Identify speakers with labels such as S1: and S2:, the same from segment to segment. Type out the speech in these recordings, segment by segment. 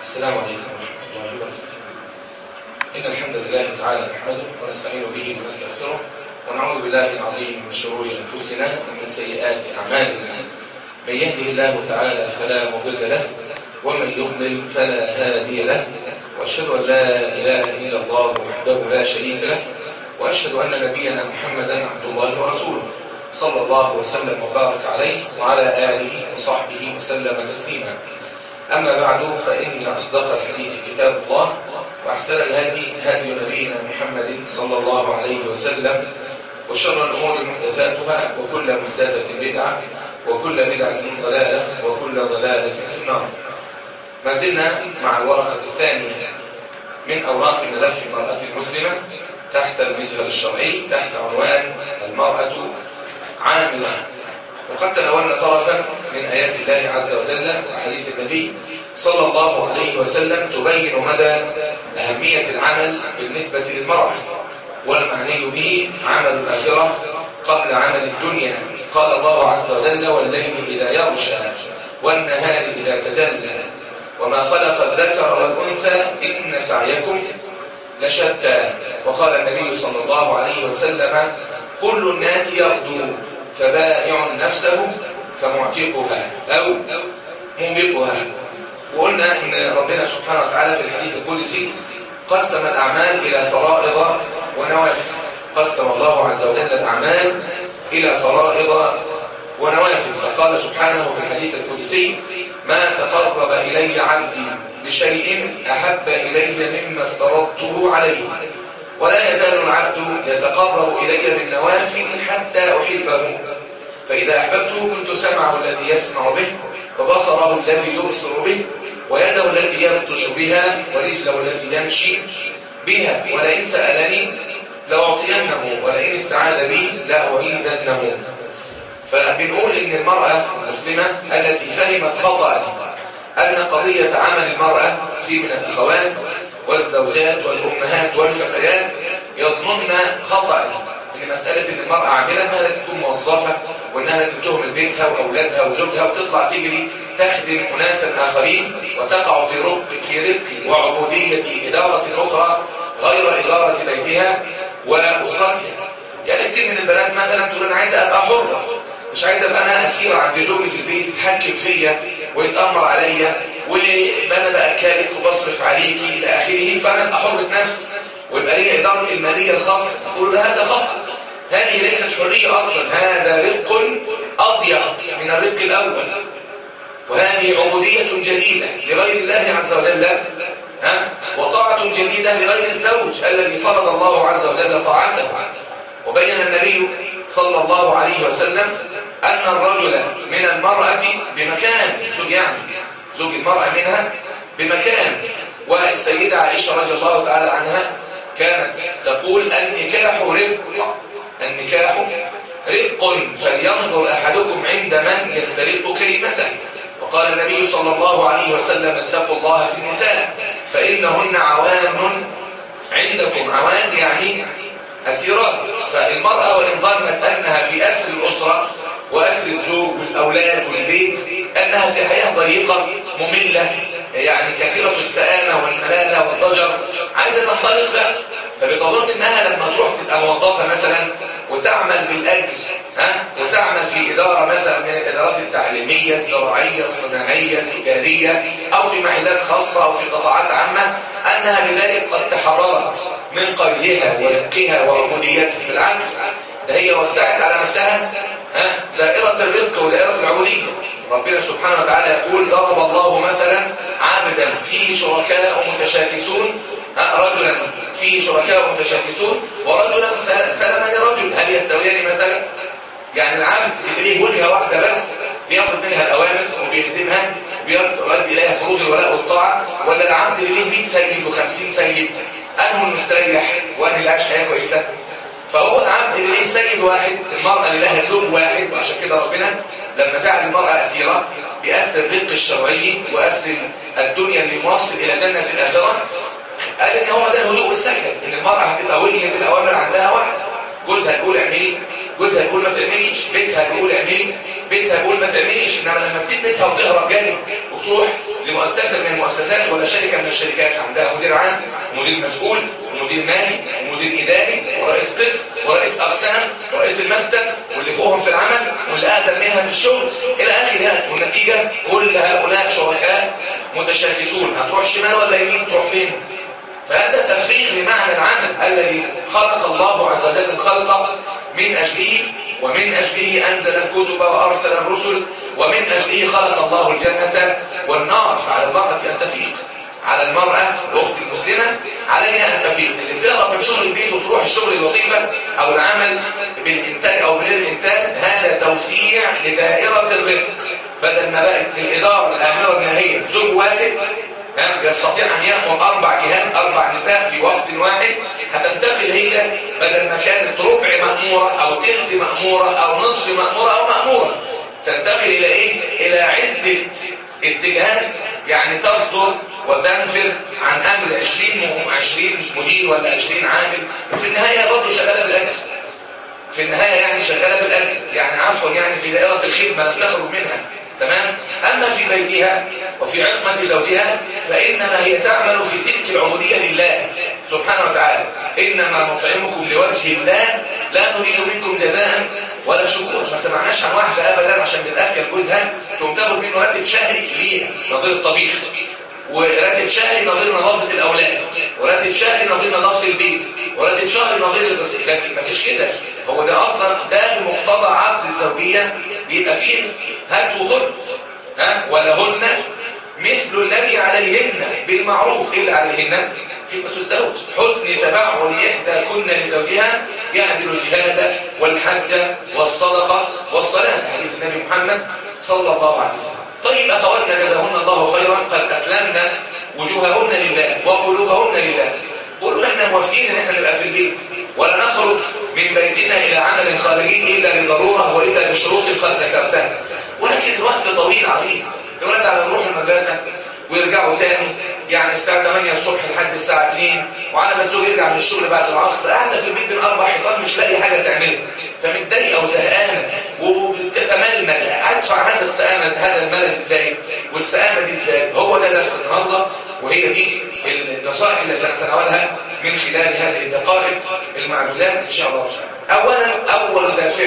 S1: السلام عليكم ورحمة الله وبركاته إن الحمد لله تعالى نحمده ونستعين به ونستغفره ونعوذ بالله العظيم من شرور أنفسنا ومن سيئات أعمالنا من يهده الله تعالى فلا مضل له ومن يضلل فلا هادي له وأشهد أن لا إله إلا الله وحده لا شريك له وأشهد أن نبينا محمدا عبد الله ورسوله صلى الله وسلم وبارك عليه وعلى آله وصحبه وسلم تسليما أما بعد فإن أصدق الحديث كتاب الله وأحسن الهدي هدي نبينا محمد صلى الله عليه وسلم وشر الأمور محدثاتها وكل محدثة بدعة وكل بدعة ضلالة وكل ضلالة في النار ما زلنا مع الورقة الثانية من أوراق ملف المرأة المسلمة تحت المجهر الشرعي تحت عنوان المرأة عاملة وقد تناولنا طرفا من آيات الله عز وجل وحديث النبي صلى الله عليه وسلم تبين مدى أهمية العمل بالنسبة للمرأة والمعني به عمل الآخرة قبل عمل الدنيا قال الله عز وجل والليل إذا يغشى والنهار إذا تجلى وما خلق الذكر والأنثى إن سعيكم لشتى وقال النبي صلى الله عليه وسلم كل الناس يغدو فبائع نفسه فمعتقها أو موبقها وقلنا إن ربنا سبحانه وتعالى في الحديث القدسي قسم الأعمال إلى فرائض ونوافل قسم الله عز وجل الأعمال إلى فرائض ونوافل فقال سبحانه في الحديث القدسي ما تقرب إلي عبدي بشيء أحب إلي مما افترضته عليه ولا يزال العبد يتقرب إلي بالنوافل حتى أحبه فإذا أحببته كنت سمعه الذي يسمع به وبصره الذي يبصر به ويده التي يبطش بها ورجله التي يمشي بها ولئن سألني لأعطينه ولئن استعاذ بي لأعيدنه فبنقول إن المرأة المسلمة التي فهمت خطأ أن قضية عمل المرأة في من الأخوات والزوجات والأمهات والفتيات يظنن خطأ ان مسألة ان المرأة عاملة انها لازم تكون موظفة وانها لازم تهمل بيتها واولادها وزوجها وتطلع تجري تخدم اناسا اخرين وتقع في رق في رق وعبودية ادارة اخرى غير ادارة بيتها واسرتها يعني كتير من البنات مثلا تقول انا عايزة ابقى حرة مش عايزة ابقى انا اسيرة عند زوجي في البيت يتحكم فيا ويتأمر عليا وانا باكلك وبصرف عليكي الى اخره فانا ابقى حرة نفس ويبقى لي إدارة المالية الخاصة أقول هذا خطأ هذه ليست حرية أصلا هذا رق أضيق من الرق الأول وهذه عبودية جديدة لغير الله عز وجل ها؟ وطاعة جديدة لغير الزوج الذي فرض الله عز وجل طاعته وبين النبي صلى الله عليه وسلم أن الرجل من المرأة بمكان زوج يعني زوج المرأة منها بمكان والسيدة عائشة رضي الله تعالى عنها كانت تقول النكاح رق النكاح رق فلينظر أحدكم عند من يسترق كلمته وقال النبي صلى الله عليه وسلم اتقوا الله في النساء فإنهن عوان عندكم عوان يعني أسيرات فالمرأة وإن ظنت أنها في أسر الأسرة وأسر الزوج والأولاد والبيت أنها في حياة ضيقة مملة يعني كثيرة السآمة والملالة والضجر عايزة تنطلق بقى فبتظن انها لما تروح تبقى موظفة مثلا وتعمل بالأجر ها وتعمل في إدارة مثلا من الإدارات التعليمية الزراعية الصناعية التجارية أو في محلات خاصة أو في قطاعات عامة أنها بذلك قد تحررت من قيدها ورقها وعبوديتها بالعكس ده هي وسعت على نفسها ها دائرة الرق ودائرة العبودية ربنا سبحانه وتعالى يقول ضرب الله مثلا عبدا فيه شركاء متشاكسون رجلا فيه شركاء متشاكسون ورجلا سلما لرجل هل يستويان مثلا يعني العبد اللي ليه وجهه واحده بس بياخد منها الاوامر وبيخدمها ويؤدي اليها فروض الولاء والطاعه ولا العبد اللي ليه 100 سيد و50 سيد انه المستريح وانه اللي عايش حياه كويسه فهو العبد اللي ليه سيد واحد المراه اللي لها زوج واحد وعشان كده ربنا لما جعل المرأة أسيرة بأسر الرق الشرعي وأسر الدنيا اللي موصل إلى جنة الآخرة قال إن هو ده الهدوء والسكن إن المرأة هتبقى وجهة الأوامر عندها واحدة جوزها يقول اعملي جوزها يقول ما تعمليش بيتها يقول اعملي بيتها يقول ما تعمليش إنما لما تسيب بيتها وتهرب جري وتروح مؤسسة من المؤسسات ولا شركة من الشركات عندها مدير عام ومدير مسؤول ومدير مالي ومدير إداري ورئيس قسم ورئيس أقسام ورئيس المكتب واللي فوقهم في العمل واللي أقدم منها في الشغل إلى آخرها والنتيجة كل هؤلاء شركاء متشاكسون هتروح شمال ولا يمين تروح فين فهذا تفريغ لمعنى العمل الذي خلق الله عز وجل الخلق من أجله ومن أجله أنزل الكتب وأرسل الرسل ومن أجله خلق الله الجنة والنار فعلى المرأة أن تفيق على المرأة الأخت المسلمة عليها أن تفيق اللي بتهرب من شغل البيت وتروح الشغل الوظيفة أو العمل بالإنتاج أو غير الإنتاج هذا توسيع لدائرة الرزق بدل ما بقت الإدارة الآمرة النهية زوج واحد يستطيع أن يأمر أربع جهات أربع نساء في وقت واحد هتنتقل هي بدل ما كانت ربع مأمورة أو تلت مأمورة أو نصف مأمورة أو مأمورة تنتقل إلى إيه؟ إلى عدة اتجاهات يعني تصدر وتنفر عن أمر 20 20 مدير ولا 20 عامل وفي النهاية برضه شغالة بالأجر في النهاية يعني شغالة بالأجر يعني عفوا يعني في دائرة الخدمة لم تخرج منها تمام أما في بيتها وفي عصمة زوجها فإنما هي تعمل في سلك العبودية لله سبحانه وتعالى إنما نطعمكم لوجه الله لا نريد منكم جزاء ولا شكور ما سمعناش عن واحدة أبدا عشان بتأكل جوزها تقوم تاخد منه راتب شهري ليها نظير الطبيخ وراتب شهري نظير نظافة الأولاد وراتب شهري نظير نظافة البيت وراتب شهري نظير الغسيل مفيش كده هو ده أصلا ده بمقتضى عقد الزوجية بيبقى فيه هات وخد ها ولهن مثل الذي عليهن بالمعروف إلا عليهن خدمة الزوج حسن تبعل إحدى كن لزوجها يعدل الجهاد والحج والصدقة والصلاة حديث النبي محمد صلى الله عليه وسلم طيب أخواتنا جزاهن الله خيرا قد أسلمنا وجوههن لله وقلوبهن لله قولوا احنا موافقين ان احنا نبقى في البيت ولا نخرج من بيتنا إلى عمل خارجي إلا لضرورة وإلا بشروط قد ذكرتها ولكن الوقت طويل عريض الولاد على نروح المدرسة ويرجعوا تاني يعني الساعة 8 الصبح لحد الساعة 2 وعلى ما الزوج يرجع من الشغل بعد العصر قاعدة في البيت بين أربع حيطان مش لاقي حاجة تعملها فمتضايقة وزهقانة وبتتململ أدفع هذا السآمة هذا الملل إزاي والسآمة دي إزاي هو ده درس النهارده وهي دي النصائح اللي سنتناولها من خلال هذه الدقائق المعدودات إن شاء الله أولا أول دافع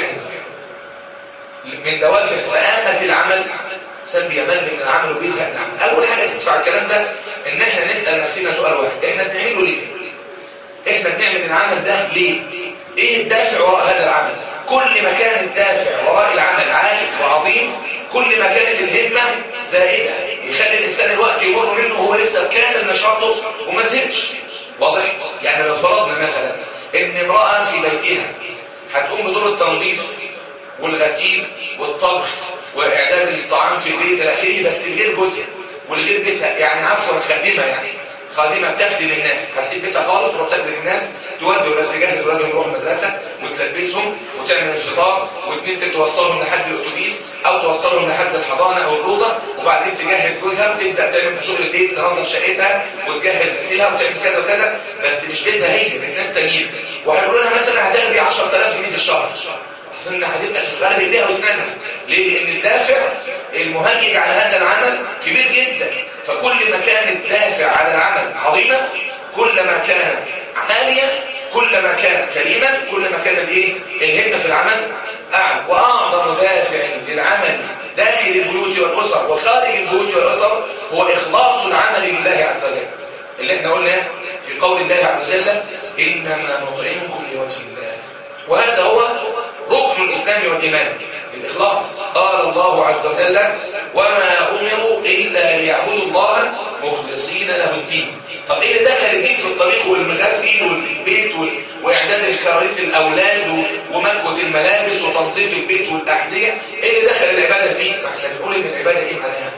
S1: من دوافع سآمة العمل سلبي يمل من العمل وبيزهق من العمل أول حاجة تدفع الكلام ده إن إحنا نسأل نفسنا سؤال واحد إحنا بنعمله ليه؟ إحنا بنعمل العمل ده ليه؟ إيه الدافع وراء هذا العمل؟ كل ما كان الدافع وراء العمل عالي وعظيم كل ما كانت الهمة زائدة يخلي الإنسان الوقت يمر منه وهو لسه كامل نشاطه وما زهقش واضح؟ يعني لو فرضنا مثلا إن امرأة في بيتها هتقوم بدور التنظيف والغسيل والطبخ واعداد الطعام في البيت الى اخره بس الغير جزء والغير بيتها يعني عفوا خادمه يعني خادمه بتخدم الناس هتسيب بيتها خالص وتروح تخدم الناس تودي ولاد تجهز ولادهم يروحوا المدرسه وتلبسهم وتعمل الفطار وتنزل توصلهم لحد الاتوبيس او توصلهم لحد الحضانه او الروضه وبعدين تجهز جوزها وتبدا تعمل في شغل البيت تنظف شقتها وتجهز غسيلها وتعمل كذا وكذا بس مش بيتها هي بيت ناس تانيين وهيقولوا لها مثلا هتاخدي 10000 جنيه في الشهر اظن هتبقى شغاله بايديها واسنانها ليه لان الدافع المهيج على هذا العمل كبير جدا فكل ما كان الدافع على العمل عظيما كل ما كان عاليا كل ما كان كريما كل ما كان الايه الهمه في العمل اعلى واعظم دافع للعمل داخل البيوت والاسر وخارج البيوت والاسر هو اخلاص العمل لله عز وجل اللي احنا قلنا في قول الله عز وجل انما نطعمكم لوجه الله وهذا هو ركن الإسلام والإيمان الإخلاص قال الله عز وجل وما أمروا إلا ليعبدوا الله مخلصين له الدين طب إيه اللي دخل الدين في الطريق والمغسل والبيت وإعداد الكراسي الأولاد ومكوة الملابس وتنظيف البيت والأحذية إيه اللي دخل العبادة دي؟ ما احنا بنقول إن العبادة إيه معناها؟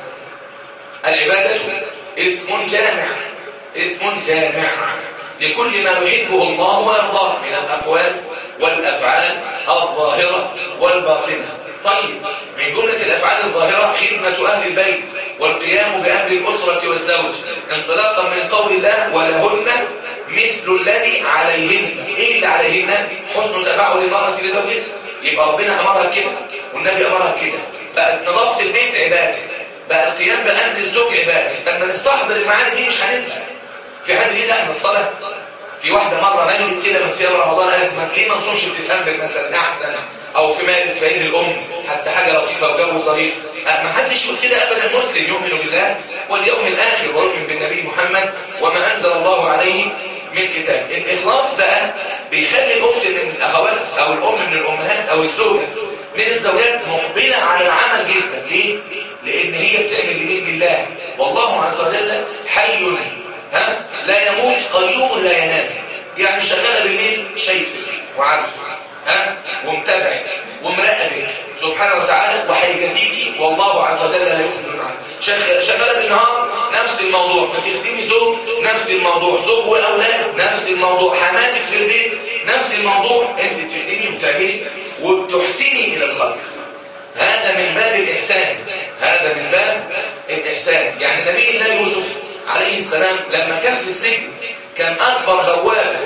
S1: العبادة اسم جامع اسم جامع لكل ما يحبه الله ويرضاه من الأقوال والأفعال الظاهرة والباطنة طيب من جملة الأفعال الظاهرة خدمة أهل البيت والقيام بأمر الأسرة والزوج انطلاقا من قول الله ولهن مثل الذي عليهن إيه اللي عليهن؟ حسن تبعه للمرأة لزوجها يبقى ربنا أمرها كده والنبي أمرها كده بقت نظافة البيت عبادة بقى القيام بامر الزوج عباده لما نستحضر المعاني دي مش هنزهق في حد يزهق من الصلاه في واحده مره ملت كده من صيام رمضان قالت ما ليه ما نصومش في ديسمبر مثلا احسن او في مارس في عيد الام حتى حاجه لطيفه وجو ظريف ما حدش يقول كده ابدا مسلم يؤمن بالله واليوم الاخر ويؤمن بالنبي محمد وما انزل الله عليه من كتاب الاخلاص بقى بيخلي الاخت من الاخوات او الام من الامهات او الزوجه من الزوجات مقبله على العمل جدا ليه لان هي بتعمل لمين لله والله عز وجل حي ها لا يموت قيوم لا ينام يعني شغاله بالليل شايفك وعارفك ها ومتابعك ومراقبك سبحانه وتعالى وهيجازيكي والله عز وجل لا يخلف الميعاد شغاله بالنهار نفس الموضوع ما تخدمي زوج نفس الموضوع زوج واولاد نفس الموضوع حماتك في البيت نفس الموضوع انت بتخدمي وبتعملي وبتحسني الى الخلق هذا من باب الاحسان هذا من باب الاحسان يعني نبي الله يوسف عليه السلام لما كان في السجن كان اكبر بوابه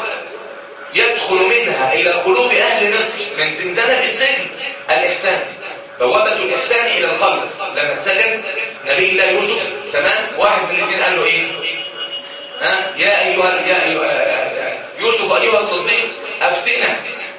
S1: يدخل منها إلى قلوب أهل مصر من زنزانة السجن الإحسان بوابة الإحسان إلى الخلق لما اتسجن نبي الله يوسف تمام واحد من الاثنين قال له إيه ها يا أيها يا أيها يوسف أيها الصديق أفتنا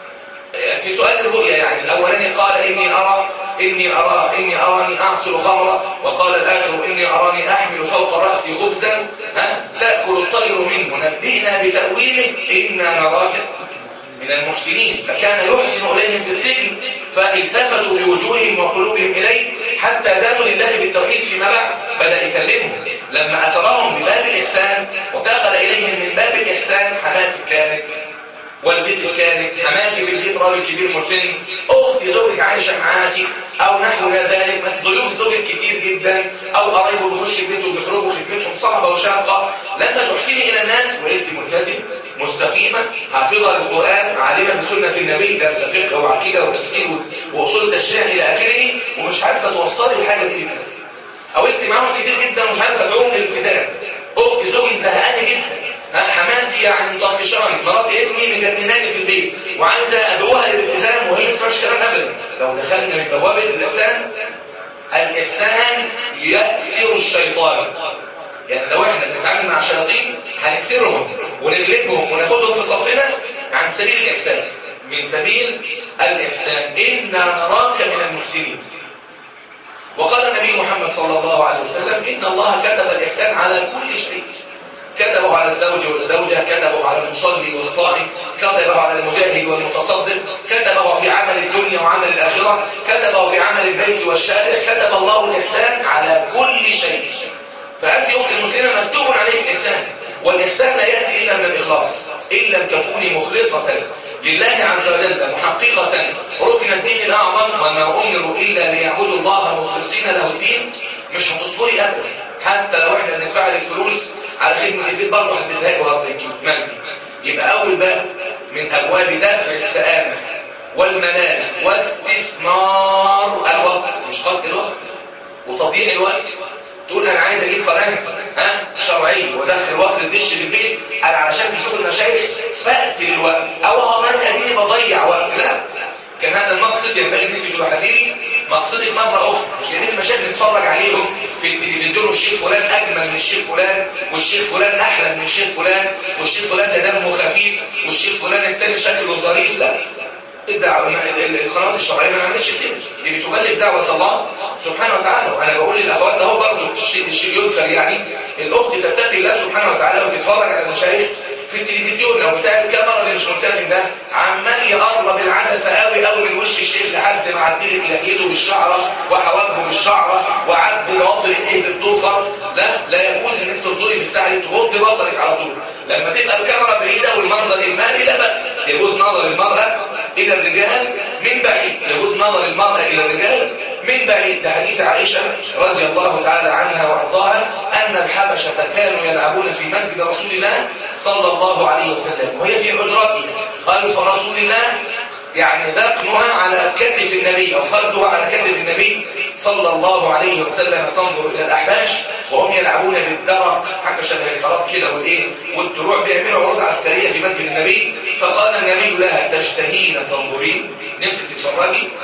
S1: في سؤال الرؤيا يعني الأولاني قال إني أرى إني أرى إني أراني أعصر خمرا وقال الآخر إني أراني أحمل فوق رأسي خبزا ها تأكل الطير منه نبئنا بتأويله إنا نراك من المحسنين فكان يحسن إليهم في السجن فالتفتوا بوجوههم وقلوبهم إليه حتى دانوا لله بالتوحيد فيما بعد بدأ يكلمهم لما أسرهم بباب الإحسان ودخل إليهم من باب الإحسان حماتي كانت والدتك كانت حماكي في البيت راجل كبير مسن اختي زوجك عايشه معاكي او نحو ذلك بس ضيوف زوجك كتير جدا او قرايبه بيخش بيته وبيخرجوا خدمتهم صعبه وشاقه لما تحسني الى الناس وانت ملتزم مستقيمه حافظه للقران عالمه بسنه النبي درس فقه وعقيده وتفسير واصول تشريع الى اخره ومش عارفه توصلي الحاجه دي للناس او انت معاهم كتير جدا ومش عارفه تدعوهم للالتزام اختي زوجي زهقانه جدا حماتي يعني مطفشاني مراتي ابني مجنناني في البيت وعايزه ادعوها للالتزام وهي ما تفهمش كلام ابدا لو دخلنا من بوابه الاحسان الاحسان يأسر الشيطان يعني لو احنا بنتعامل مع شياطين هنكسرهم ونغلبهم وناخدهم في صفنا عن سبيل الاحسان من سبيل الاحسان انا نراك من المحسنين وقال النبي محمد صلى الله عليه وسلم ان الله كتب الاحسان على كل شيء كتبه على الزوج والزوجة كتبه على المصلي والصائم كتبه على المجاهد والمتصدق كتبه في عمل الدنيا وعمل الآخرة كتبه في عمل البيت والشارع كتب الله الإحسان على كل شيء فأنت أخت المسلمة مكتوب عليك الإحسان والإحسان لا يأتي إلا من الإخلاص إن لم تكوني مخلصة لله عز وجل محققة ركن الدين الأعظم وما أمروا إلا ليعبدوا الله مخلصين له الدين مش هتصبري أبدا حتى لو احنا بندفع لك فلوس على خدمة البيت برضه هتزهقي وهتضايقي مجدي يبقى أول باب من أبواب دفع السآمة والمنانة واستثمار الوقت مش قتل الوقت وتضييع الوقت تقول أنا عايز أجيب قناة ها شرعية وادخل وصل الدش في البيت قال علشان تشوف المشايخ فأقتل الوقت أو همان أديني بضيع وقت لا كان هذا المقصد ينبغي ان انت تحددي مقصدك مرة أخرى مش جايين المشايخ نتفرج عليهم في التلفزيون والشيخ فلان أجمل من الشيخ فلان والشيخ فلان أحلى من الشيخ فلان والشيخ فلان ده دمه خفيف والشيخ فلان التاني شكله ظريف لا الدعوة القنوات الشرعية ما عملتش كده دي بتبلغ دعوة الله سبحانه وتعالى وأنا بقول للأخوات ده هو برضه الشيء الشيء يذكر يعني الأخت تتقي الله سبحانه وتعالى وتتفرج على المشايخ في التلفزيون لو بتاع الكاميرا اللي مش ملتزم ده عمال يقرب العدسه قوي قوي من وش الشيخ لحد ما عدلت لحيته بالشعره وحواجبه بالشعره وعد ضوافر ايديه بالضفر لا لا يجوز انك تنظري في الساعه دي تغض بصرك على طول لما تبقى الكاميرا بعيده والمنظر المالي لا باس يجوز نظر المراه الى الرجال من بعيد يجوز نظر المراه الى الرجال من بعيد ده حديث عائشه رضي الله تعالى عنها وارضاها ان الحبشه كانوا يلعبون في مسجد رسول الله صلى الله عليه وسلم وهي في حجرته خلف رسول الله يعني ذقنها على كتف النبي أو خدها على كتف النبي صلى الله عليه وسلم تنظر إلى الأحباش وهم يلعبون بالدرق حاجة شبه الحراب كده والإيه والدروع بيعملوا عروض عسكرية في مسجد النبي فقال النبي لها تشتهين تنظرين نفسك تتفرجي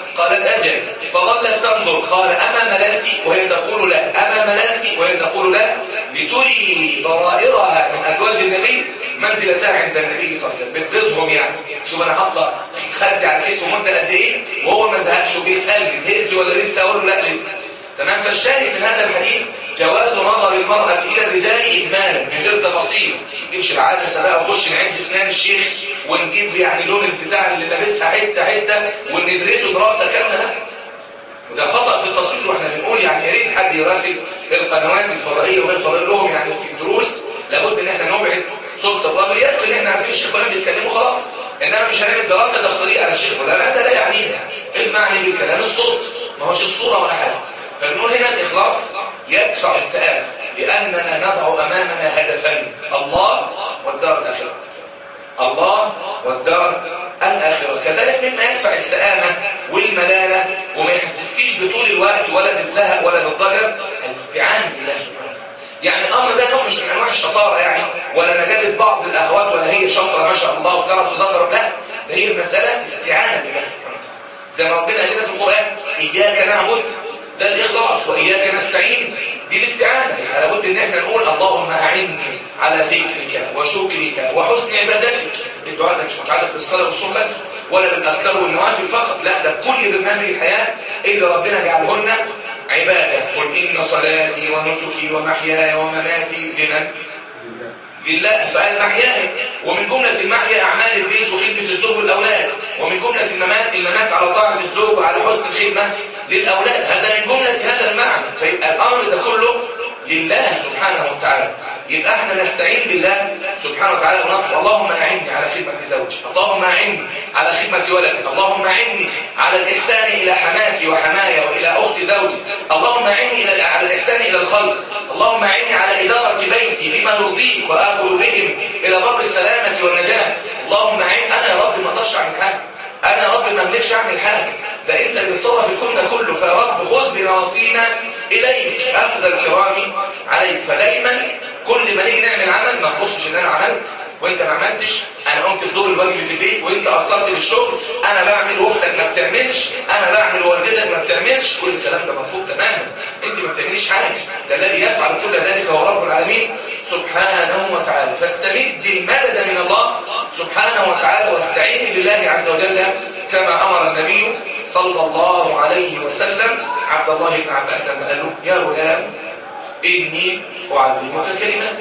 S1: قالت أجل فظلت تنظر قال أما مللت وهي تقول لا أما مللت وهي تقول لا لتري ضرائرها من أزواج النبي منزلتها عند النبي صلى الله عليه وسلم بتغيظهم يعني شوف أنا حاطة خدي على كتفه مدة قد إيه وهو ما زهقش وبيسألني زهقت ولا لسه أقول له لا لسه تمام فالشاهد من هذا الحديث جواز نظر المرأة إلى الرجال إجمالا من غير تفاصيل نجيبش العدسة بقى ونخش نعد اسنان الشيخ ونجيب يعني لون البتاع اللي لابسها حتة حتة وندرسه دراسة كاملة لا وده خطأ في التصوير واحنا بنقول يعني يا ريت حد يراسل القنوات الفضائية وغير الفضائية لهم يعني في الدروس لابد ان احنا نبعد صوت الرجل يكفي ان احنا عارفين الشيخ فلان بيتكلموا خلاص انما مش هنعمل دراسة تفصيلية على الشيخ فلان هذا لا يعنينا المعني بالكلام الصوت ما هوش الصورة ولا حاجة فبنقول هنا الإخلاص يدفع السآل لأننا نضع أمامنا هدفين الله والدار الآخرة الله والدار الآخرة كذلك مما يدفع السآمة والملالة وما يحسسكيش بطول الوقت ولا بالزهق ولا بالضجر الاستعانة بالله سبحانه يعني الأمر ده نوع مش من أنواع الشطارة يعني ولا نجابة بعض الأخوات ولا هي شاطرة ما شاء الله وتعرف تدبر لا ده هي المسألة استعانة بالله سبحانه وتعالى زي ما ربنا قال لنا في القرآن إياك نعبد ده الإخلاص وإياك نستعين دي الاستعانة يعني لابد ان احنا نقول اللهم أعني على ذكرك وشكرك وحسن عبادتك الدعاء ده مش متعلق بالصلاة والصوم بس ولا بالأذكار والنوافل فقط لا ده كل برنامج الحياة اللي ربنا جعلهن عبادة قل إن صلاتي ونسكي ومحياي ومماتي لمن؟ لله فقال محياي ومن جملة المحيا أعمال البيت وخدمة الزوج والأولاد ومن جملة الممات الممات على طاعة الزوج وعلى حسن الخدمة للأولاد هذا من جملة هذا المعنى فيبقى الأمر ده كله لله سبحانه وتعالى يبقى احنا نستعين بالله سبحانه وتعالى ونقول اللهم أعني على خدمة زوجي اللهم أعني على خدمة ولدي اللهم أعني على الإحسان إلى حماتي وحمايا وإلى أخت زوجي اللهم أعني إلى على الإحسان إلى الخلق اللهم أعني على إدارة بيتي بما يرضيك وآخذ بهم إلى بر السلامة والنجاة اللهم أعني أنا يا رب ما أقدرش أعمل حاجة أنا يا رب ما أملكش أعمل حاجة ده أنت اللي بتصرف الكون ده كله فيا رب خذ بنواصينا إليك أخذ الكرام عليك فدايما كل ما نيجي نعمل عمل ما تبصش ان انا عملت وانت ما عملتش انا قمت بدور الواجب في البيت وانت قصرت في الشغل انا بعمل واختك ما بتعملش انا بعمل ووالدتك ما بتعملش كل الكلام ده مرفوض تماما انت ما بتعمليش حاجه ده الذي يفعل كل ذلك هو رب العالمين سبحانه وتعالى فاستمد المدد من الله سبحانه وتعالى واستعين بالله عز وجل كما امر النبي صلى الله عليه وسلم عبد الله بن عباس لما قال له يا غلام إني أعلمك كلمات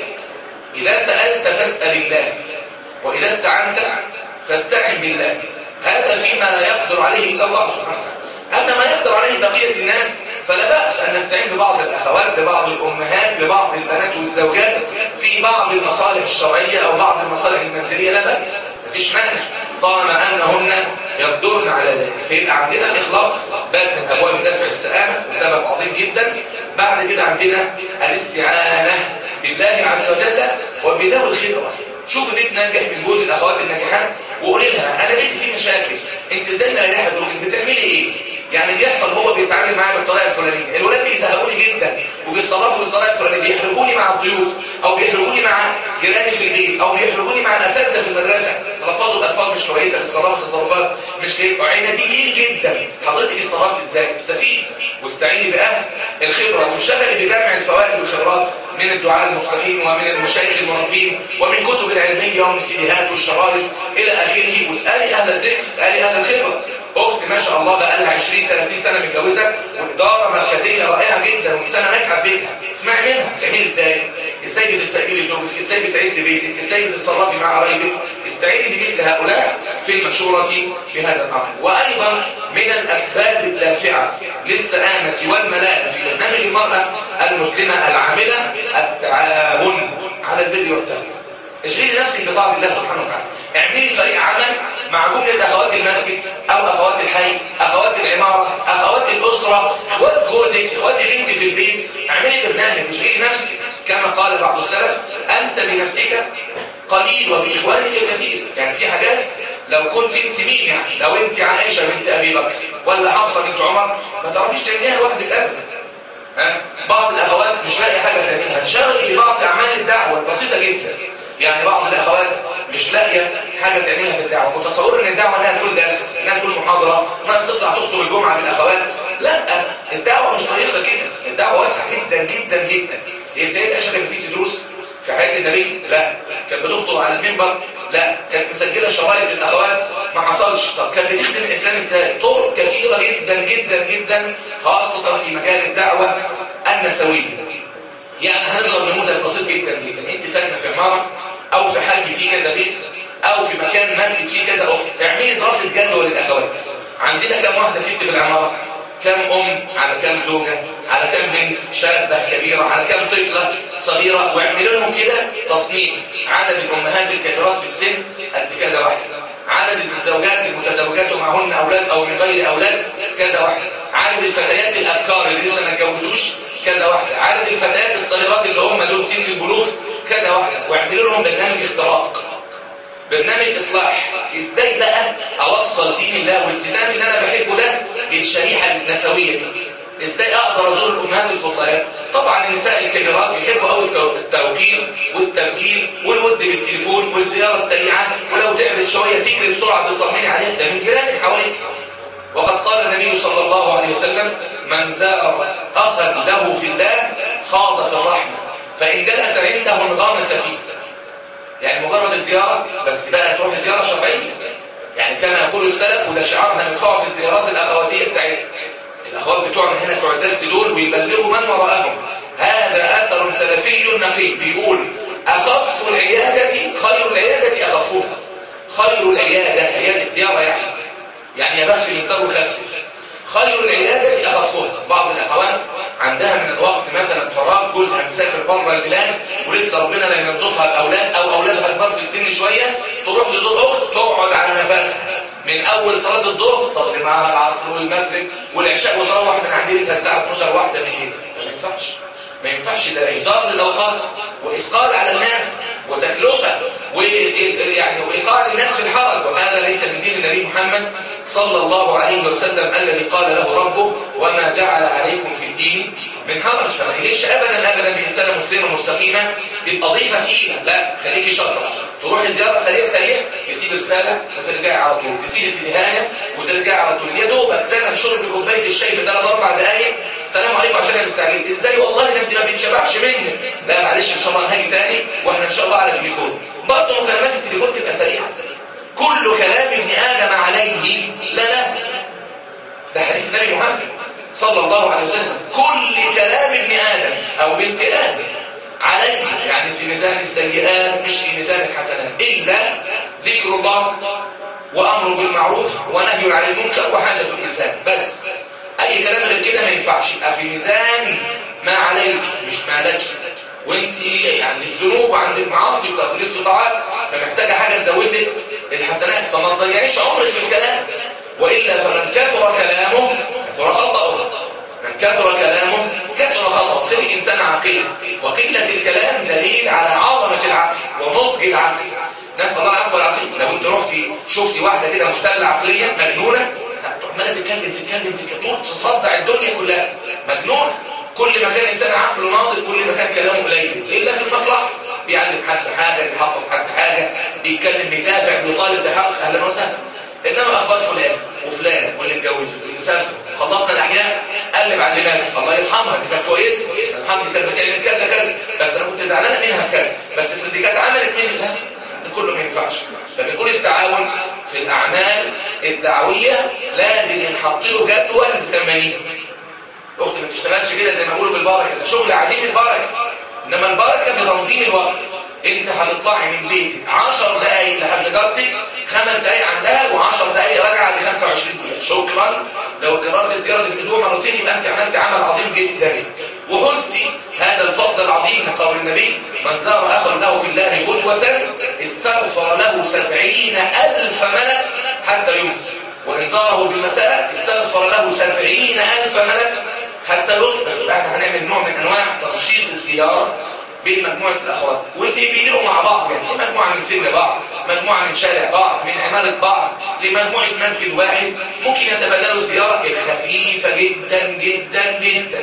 S1: إذا سألت فاسأل الله وإذا استعنت فاستعن بالله هذا فيما لا يقدر عليه إلا الله سبحانه وتعالى أما ما يقدر عليه بقية الناس فلا بأس أن نستعين ببعض الأخوات ببعض الأمهات ببعض البنات والزوجات في بعض المصالح الشرعية أو بعض المصالح المنزلية لا بأس مفيش مانع طالما أنهن يقدرن على ذلك فيبقى عندنا الإخلاص باب من أبواب دفع السآمة وسبب عظيم جدا بعد كده عندنا الاستعانة بالله عز وجل وبذوي الخبرة شوف بيت ناجح من جهود الأخوات الناجحات وقولي لها أنا بيتي فيه مشاكل أنت ازاي مريحة زوجك بتعملي إيه؟ يعني بيحصل هو بيتعامل معايا بالطريقه الفلانيه الولاد بيزهقوني جدا وبيتصرفوا بالطريقه الفلانيه بيحرجوني مع الضيوف او بيحرجوني مع جيراني في البيت او بيحرجوني مع الاساتذه في المدرسه تلفظوا بالفاظ مش كويسه بيتصرفوا تصرفات مش كويسه عناديين جدا حضرتك اتصرفت ازاي استفيد واستعيني باهل الخبره وشغلي بجمع الفوائد والخبرات من الدعاء المصلحين ومن المشايخ المربين ومن كتب العلميه ومن السيديهات والشرائط الى اخره واسالي اهل الذكر اسالي اهل الخبره اخت ما شاء الله بقى لها 20 30 سنه متجوزه واداره مركزيه رائعه جدا وانسانه ناجحه في بيتها اسمعي منها بتعملي ازاي ازاي بتستقبلي زوجك ازاي بتعد بيتك ازاي بتتصرفي مع قرايبك استعيني بمثل هؤلاء في المشوره بهذا الامر وايضا من الاسباب الدافعه للسلامه والملاءه في برنامج المراه المسلمه العامله التعاون على البر والتقوى اشغلي نفسك بطاعه الله سبحانه وتعالى اعملي فريق عمل مع جمله اخوات المسجد او اخوات الحي اخوات العماره اخوات الاسره اخوات جوزك اخوات بنتي في البيت اعملي برنامج اشغلي نفسك كما قال بعض السلف انت بنفسك قليل وباخوانك كثير يعني في حاجات لو كنت انت مين يعني لو انت عائشه بنت ابي بكر ولا حفصه بنت عمر ما تعرفيش تعمليها لوحدك ابدا ها بعض الاخوات مش لاقي حاجه تعملها تشغلي في بعض اعمال الدعوه البسيطه جدا يعني بعض الأخوات مش لاقية حاجه تعملها في الدعوه متصور ان الدعوه انها تكون درس انها تكون محاضره انها تطلع تخطب الجمعه بالاخوات لا الدعوه مش طريقه كده الدعوه واسعه جدا جدا جدا هي سيد اشهر كانت بتيجي دروس في حياه النبي لا كانت بتخطب على المنبر لا كانت مسجله شرايط للاخوات ما حصلش طب كانت بتخدم الاسلام ازاي طرق كثيره جدا جدا جدا خاصه في مجال الدعوه النسويه يعني هنضرب نموذج بسيط جدا جدا انت ساكنه في عماره او في حي فيه كذا بيت او في مكان مسجد فيه كذا اخت اعملي دراسه جدوى للاخوات عندنا كم واحده ست في العماره كم ام على كم زوجه على كم بنت شابه كبيره على كم طفله صغيره واعملوا لهم كده تصنيف عدد الامهات الكبيرات في السن قد كذا واحده عدد الزوجات المتزوجات ومعهن اولاد او من غير اولاد كذا واحده عدد الفتيات الابكار اللي لسه ما اتجوزوش كذا واحده عدد الفتيات الصغيرات اللي هم دول سن البلوغ كذا واحده واعملوا لهم برنامج اختراق برنامج اصلاح ازاي بقى اوصل دين الله والتزام اللي انا بحبه ده للشريحه النسويه دي ازاي اقدر ازور الامهات الفضليات طبعا النساء الكبيرات يحبوا قوي التوكيل والتوكيل والود بالتليفون والزياره السريعه ولو تعبت شويه تجري بسرعه تطمني عليها ده من جيرانك حواليك وقد قال النبي صلى الله عليه وسلم من زار اخا له في الله خاض في الرحمه فان جلس عنده انغمس فيه يعني مجرد الزياره بس بقى تروح زياره شرعيه يعني كما يقول السلف وده شعار هندفعه في الزيارات الاخواتيه بتاعتنا الاخوات بتوعنا هنا بتوع الدرس دول ويبلغوا من وراءهم هذا اثر سلفي نقي بيقول اخف العياده خير العياده اخفها خير العياده عياده الزياره يعني يعني يا بخت الانسان وخفف خير العياده اخفها بعض الاخوات عندها من الوقت مثلا فراغ جوزها مسافر بره البلاد ولسه ربنا لم يرزقها باولاد او اولادها كبار في السن شويه تروح تزور اخت تقعد على نفسها من اول صلاه الظهر تصلي معاها العصر والمغرب والعشاء وتروح من عند بيتها الساعه 12 واحده بالليل ما ينفعش ما ينفعش ده اهدار للاوقات واثقال على الناس وتكلفه ويعني وايقاع للناس في الحرج وهذا ليس من دين النبي محمد صلى الله عليه وسلم الذي قال له ربه وما جعل عليكم في الدين من حرج فما يليش ابدا ابدا بانسانه مسلمه مستقيمه تبقى ضيفه تقيله لا خليكي شاطره تروحي زياره سريع سريع تسيب رساله وترجعي على طول تسيبي سيدهايه وترجعي على طول يا دوبك زمن شرب كوبايه الشاي في ثلاث اربع دقائق سلام عليكم عشان انا مستعجل ازاي والله ده انت ما بيتشبعش مني لا معلش ان شاء الله هاجي تاني واحنا ان شاء الله على تليفون برضه مكالمات التليفون تبقى سريعه كل كلام ابن ادم عليه لا لا ده حديث النبي محمد صلى الله عليه وسلم كل كلام ابن ادم او بنت ادم عليه يعني في ميزان السيئات مش في ميزان الحسنات الا ذكر الله وامر بالمعروف ونهي عن المنكر وحاجه الانسان بس اي كلام غير كده ما ينفعش يبقى في ميزان ما عليك مش ما لك وانت عندك ذنوب وعندك معاصي وتقصير في طاعات فمحتاجه حاجه تزود لك الحسنات فما تضيعيش عمرك في الكلام والا فمن كثر كلامه كثر خطأه من كثر كلامه كثر خطأه خلق انسان عاقل وقله الكلام دليل على عظمه العقل ونضج العقل نسال الله العفو والعافيه لو انت رحتي شفتي واحده كده مختله عقليا مجنونه عماله تتكلم تتكلم تتكلم تصدع الدنيا كلها مجنونه كل ما كان انسان عقله ناضج كل ما كان كلامه قليل الا في المصلحه بيعلم حد حاجه بيحفظ حد حاجه بيتكلم بيدافع بيطالب بحق اهلا وسهلا انما اخبار فلان وفلان واللي اتجوزوا واللي سافروا خلصنا الاحياء قلب على اللي مات الله يرحمها دي كانت كويسه الحمد لله كانت بتعمل كذا كذا بس انا كنت زعلانه منها في كذا بس دي كانت عملت مني لا ده كله ما ينفعش فبنقول التعاون في الاعمال الدعويه لازم ينحط له جدول زمني الاخت ما تشتغلش كده زي ما بيقولوا بالبركه ده شغل عديم البركه انما البركه في تنظيم الوقت انت هتطلعي من بيتك 10 دقايق لحد جارتك خمس دقايق عندها و10 دقايق راجعه ل 25 دقيقه شكرا لو كررت الزياره دي في الاسبوع مرتين يبقى انت عملت عمل عظيم جدا وحزتي هذا الفضل العظيم من قول النبي من زار اخا له في الله قدوه استغفر له سبعين الف ملك حتى يمسي وان زاره في المساء استغفر له سبعين الف ملك حتى يصبح احنا هنعمل نوع من انواع تنشيط الزياره بين مجموعة الأخوات واللي بيلقوا مع بعض يعني مجموعة من سن بعض مجموعة من شارع بعض من عمارة بعض لمجموعة مسجد واحد ممكن يتبادلوا الزيارة الخفيفة جدا جدا جدا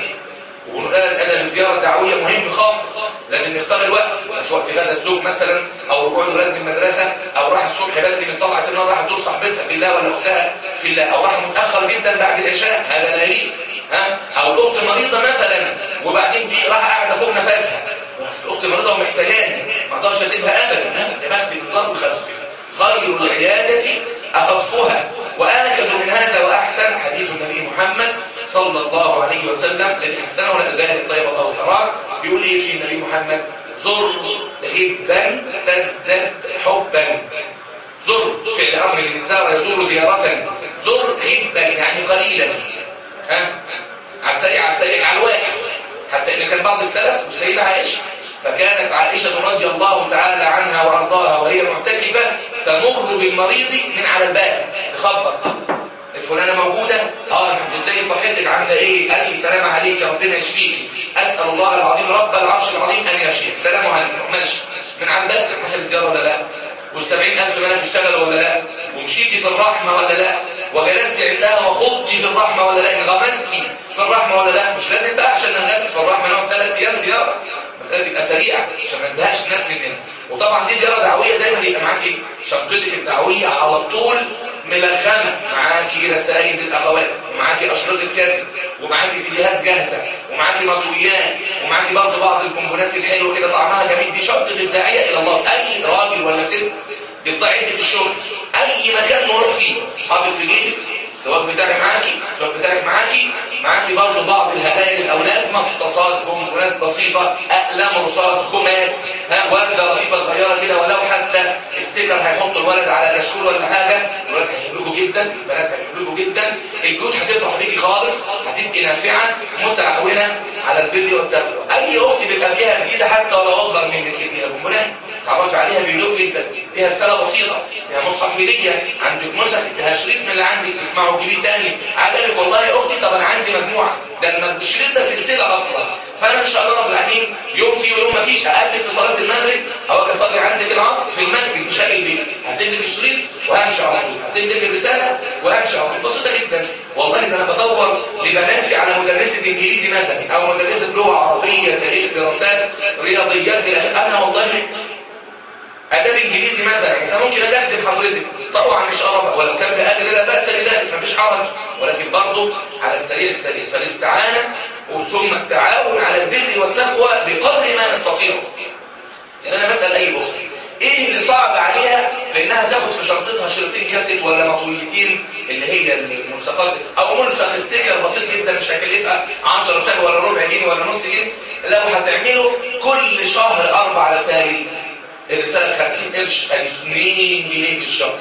S1: وقال الزيارة الدعوية مهم خالص لازم نختار الوقت مش وقت غدا الزوج مثلا أو رجوع الولاد من المدرسة أو راح الصبح بدري الله ولا اختها في الله او راح متاخر جدا بعد العشاء هذا لا يليق ها او الاخت مريضه مثلا وبعدين دي راح قاعده فوق نفسها بس الاخت مريضه ومحتاجاني ما اقدرش اسيبها ابدا يا بختي بالظبط خفف خير العياده اخفها واكد من هذا واحسن حديث النبي محمد صلى الله عليه وسلم الذي حسنه الالباني طيب الله ثراه بيقول ايه في النبي محمد زر غبا تزداد حبا زر فعل امر من زار يزور زياره زر غبا يعني قليلا ها على السريع على السريع على الواقف حتى ان كان بعض السلف والسيده عائشه فكانت عائشه رضي الله تعالى عنها وارضاها وهي معتكفه تمر بالمريض من على الباب تخبط الفلانه موجوده اه ازاي صحتك عامله ايه الف سلامه عليك ربنا يشفيكي اسال الله العظيم رب العرش العظيم ان يشفيك سلام عليكم ماشي من على الباب حسب الزياره ولا لا والسبعين ألف ملاك اشتغلوا ولا لا ومشيتي في الرحمة ولا لا وجلست عندها وخضتي في الرحمة ولا لا انغمستي في الرحمة ولا لا مش لازم بقى عشان ننغمس في الرحمة نقعد ثلاث أيام زيارة مسألة تبقى سريعة عشان ما نزهقش الناس مننا وطبعا دي زيارة دعوية دايما يبقى معاكي شنطتك الدعوية على طول ملغمة معاكي رسائل الأخوات ومعاكي أشرطة كاسب ومعاكي سيديهات جاهزة ومعاكي مطويات ومعاكي برضه بعض الكومبونات الحلوة كده طعمها جميل دي شنطة الداعية إلى الله أي راجل ولا ست دي بضاعة في الشغل أي مكان نروح فيه حاطط في جيبك السواق بتاعك معاكي السواق بتاعك معاكي معاكي برضه بعض الهدايا للأولاد مصاصات كومبونات بسيطة أقلام رصاص كومات ها وردة لطيفة صغيرة كده ولو حتى استيكر هيحط الولد على كشكول ولا حاجة الولاد هيحبوكوا جدا البنات هيحبوكوا جدا البيوت هتفرح بيكي خالص هتبقي نافعة متعاونة على البر والتقوى أي أخت بتقابليها جديدة حتى ولو أكبر منك اديها كومبونات تعرفي عليها بهدوء جدا اديها رسالة بسيطة اديها مصحف هدية عندك نسخ اديها شريط من اللي عندك تسمعه وتجيبيه تاني عجبك والله يا أختي طب أنا عندي مجموعة ده الشريط ده سلسلة أصلا فأنا إن شاء الله رب العالمين يوم في ويوم ما فيش أقابلك في صلاة المغرب أو أجي أصلي عندك العصر في المسجد مش هاجي البيت هسيب لك الشريط وهمشي على طول هسيب لك الرسالة وهمشي على طول بسيطة جدا والله ده أنا بدور لبناتي على مدرسة إنجليزي مثلا أو مدرسة لغة عربية تاريخ دراسات رياضيات أنا والله اداب انجليزي مثلا انا ممكن اجي اخدم حضرتك طبعا مش اربع ولو كان باجر لا باس بذلك مفيش حرج ولكن برضه على السريع السريع فالاستعانه وثم التعاون على البر والتقوى بقدر ما نستطيع يعني انا بسال اي اخت ايه اللي صعب عليها في انها تاخد في شنطتها شريطين كاسيت ولا مطويتين اللي هي الملصقات او ملصق ستيكر بسيط جدا مش هيكلفها 10 سنه ولا ربع جنيه ولا نص جنيه لو هتعمله كل شهر اربع رسائل الرسالة 50 قرش ادي 2 جنيه في الشهر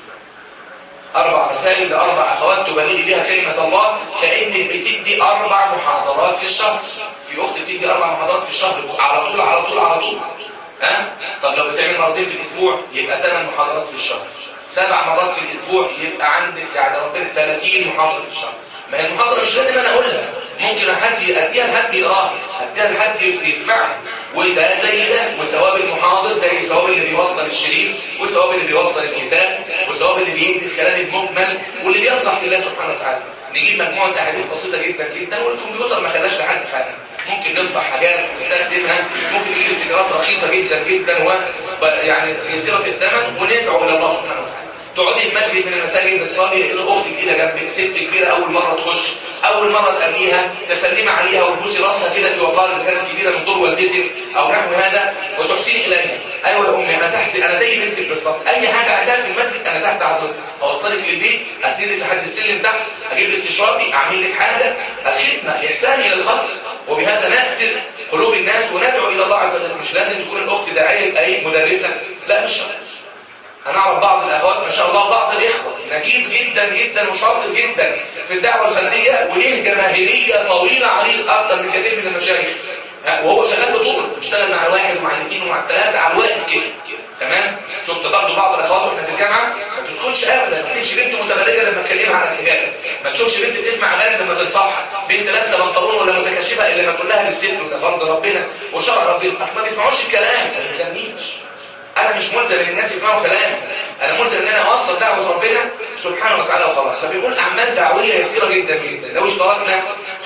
S1: أربع رسائل لأربع أخوات تبلغي بها كلمة الله كأنك بتدي أربع محاضرات في الشهر في أخت بتدي أربع محاضرات في الشهر على طول على طول على طول ها؟ طب لو بتعمل مرتين في الأسبوع يبقى 8 محاضرات في الشهر سبع مرات في الأسبوع يبقى عندك يعني ربنا 30 محاضرة في الشهر ما هي المحاضرة مش لازم أنا أقولها ممكن حد أديها لحد يقراها أديها لحد يسمعها وده زي ده وثواب المحاضر زي ثواب اللي بيوصل الشريط وثواب اللي بيوصل الكتاب وثواب اللي بيدي الكلام المجمل واللي بينصح في الله سبحانه وتعالى نجيب مجموعة أحاديث بسيطة جدا جدا والكمبيوتر ما خلاش لحد حاجة ممكن نطبع حاجات ونستخدمها ممكن نجيب استيكرات رخيصة جدا جدا و يعني يسيرة الثمن وندعو إلى الله سبحانه وتعالى تقعدي في مسجد من المساجد بتصلي لقيت اخت جديده جنبك ست كبيره اول مره تخش اول مره تقابليها تسلمي عليها وتبوسي راسها كده في وقار اذا كانت كبيره من دور والدتك او نحو هذا وتحسني اليها ايوه يا امي انا تحت انا زي بنتك بالظبط اي حاجه عايزاها في المسجد انا تحت حضرتك اوصلك للبيت اسندك لحد السلم تحت اجيب لك تشربي اعمل لك حاجه الخدمه احساني للخلق وبهذا نأسر قلوب الناس وندعو الى الله عز وجل مش لازم تكون الاخت داعيه يبقى ايه مدرسه لا مش شرط هنعرف بعض الأخوات ما شاء الله بعض الإخوة نجيب جدا جدا وشاطر جدا في الدعوة الفردية وليه جماهيرية طويلة عليه أكثر من كثير من المشايخ وهو شغال بطول بيشتغل مع الواحد ومع الاثنين ومع الثلاثة على الواقف كده تمام شفت برضه بعض الأخوات واحنا في الجامعة ما تسكتش أبدا ما تسيبش بنت متبرجة لما تكلمها عن الحجاب ما تشوفش بنت بتسمع أغاني لما تنصحها بنت لابسه بنطلون ولا متكشفة اللي ما تقول لها بالستر ده فرض ربنا وشرع ربنا أصل ما بيسمعوش الكلام ما بيلزمنيش انا مش ملزم ان الناس يسمعوا كلامي انا ملزم ان انا اوصل دعوه ربنا سبحانه وتعالى وخلاص فبيقول اعمال دعويه يسيره جدا جدا لو اشتركنا في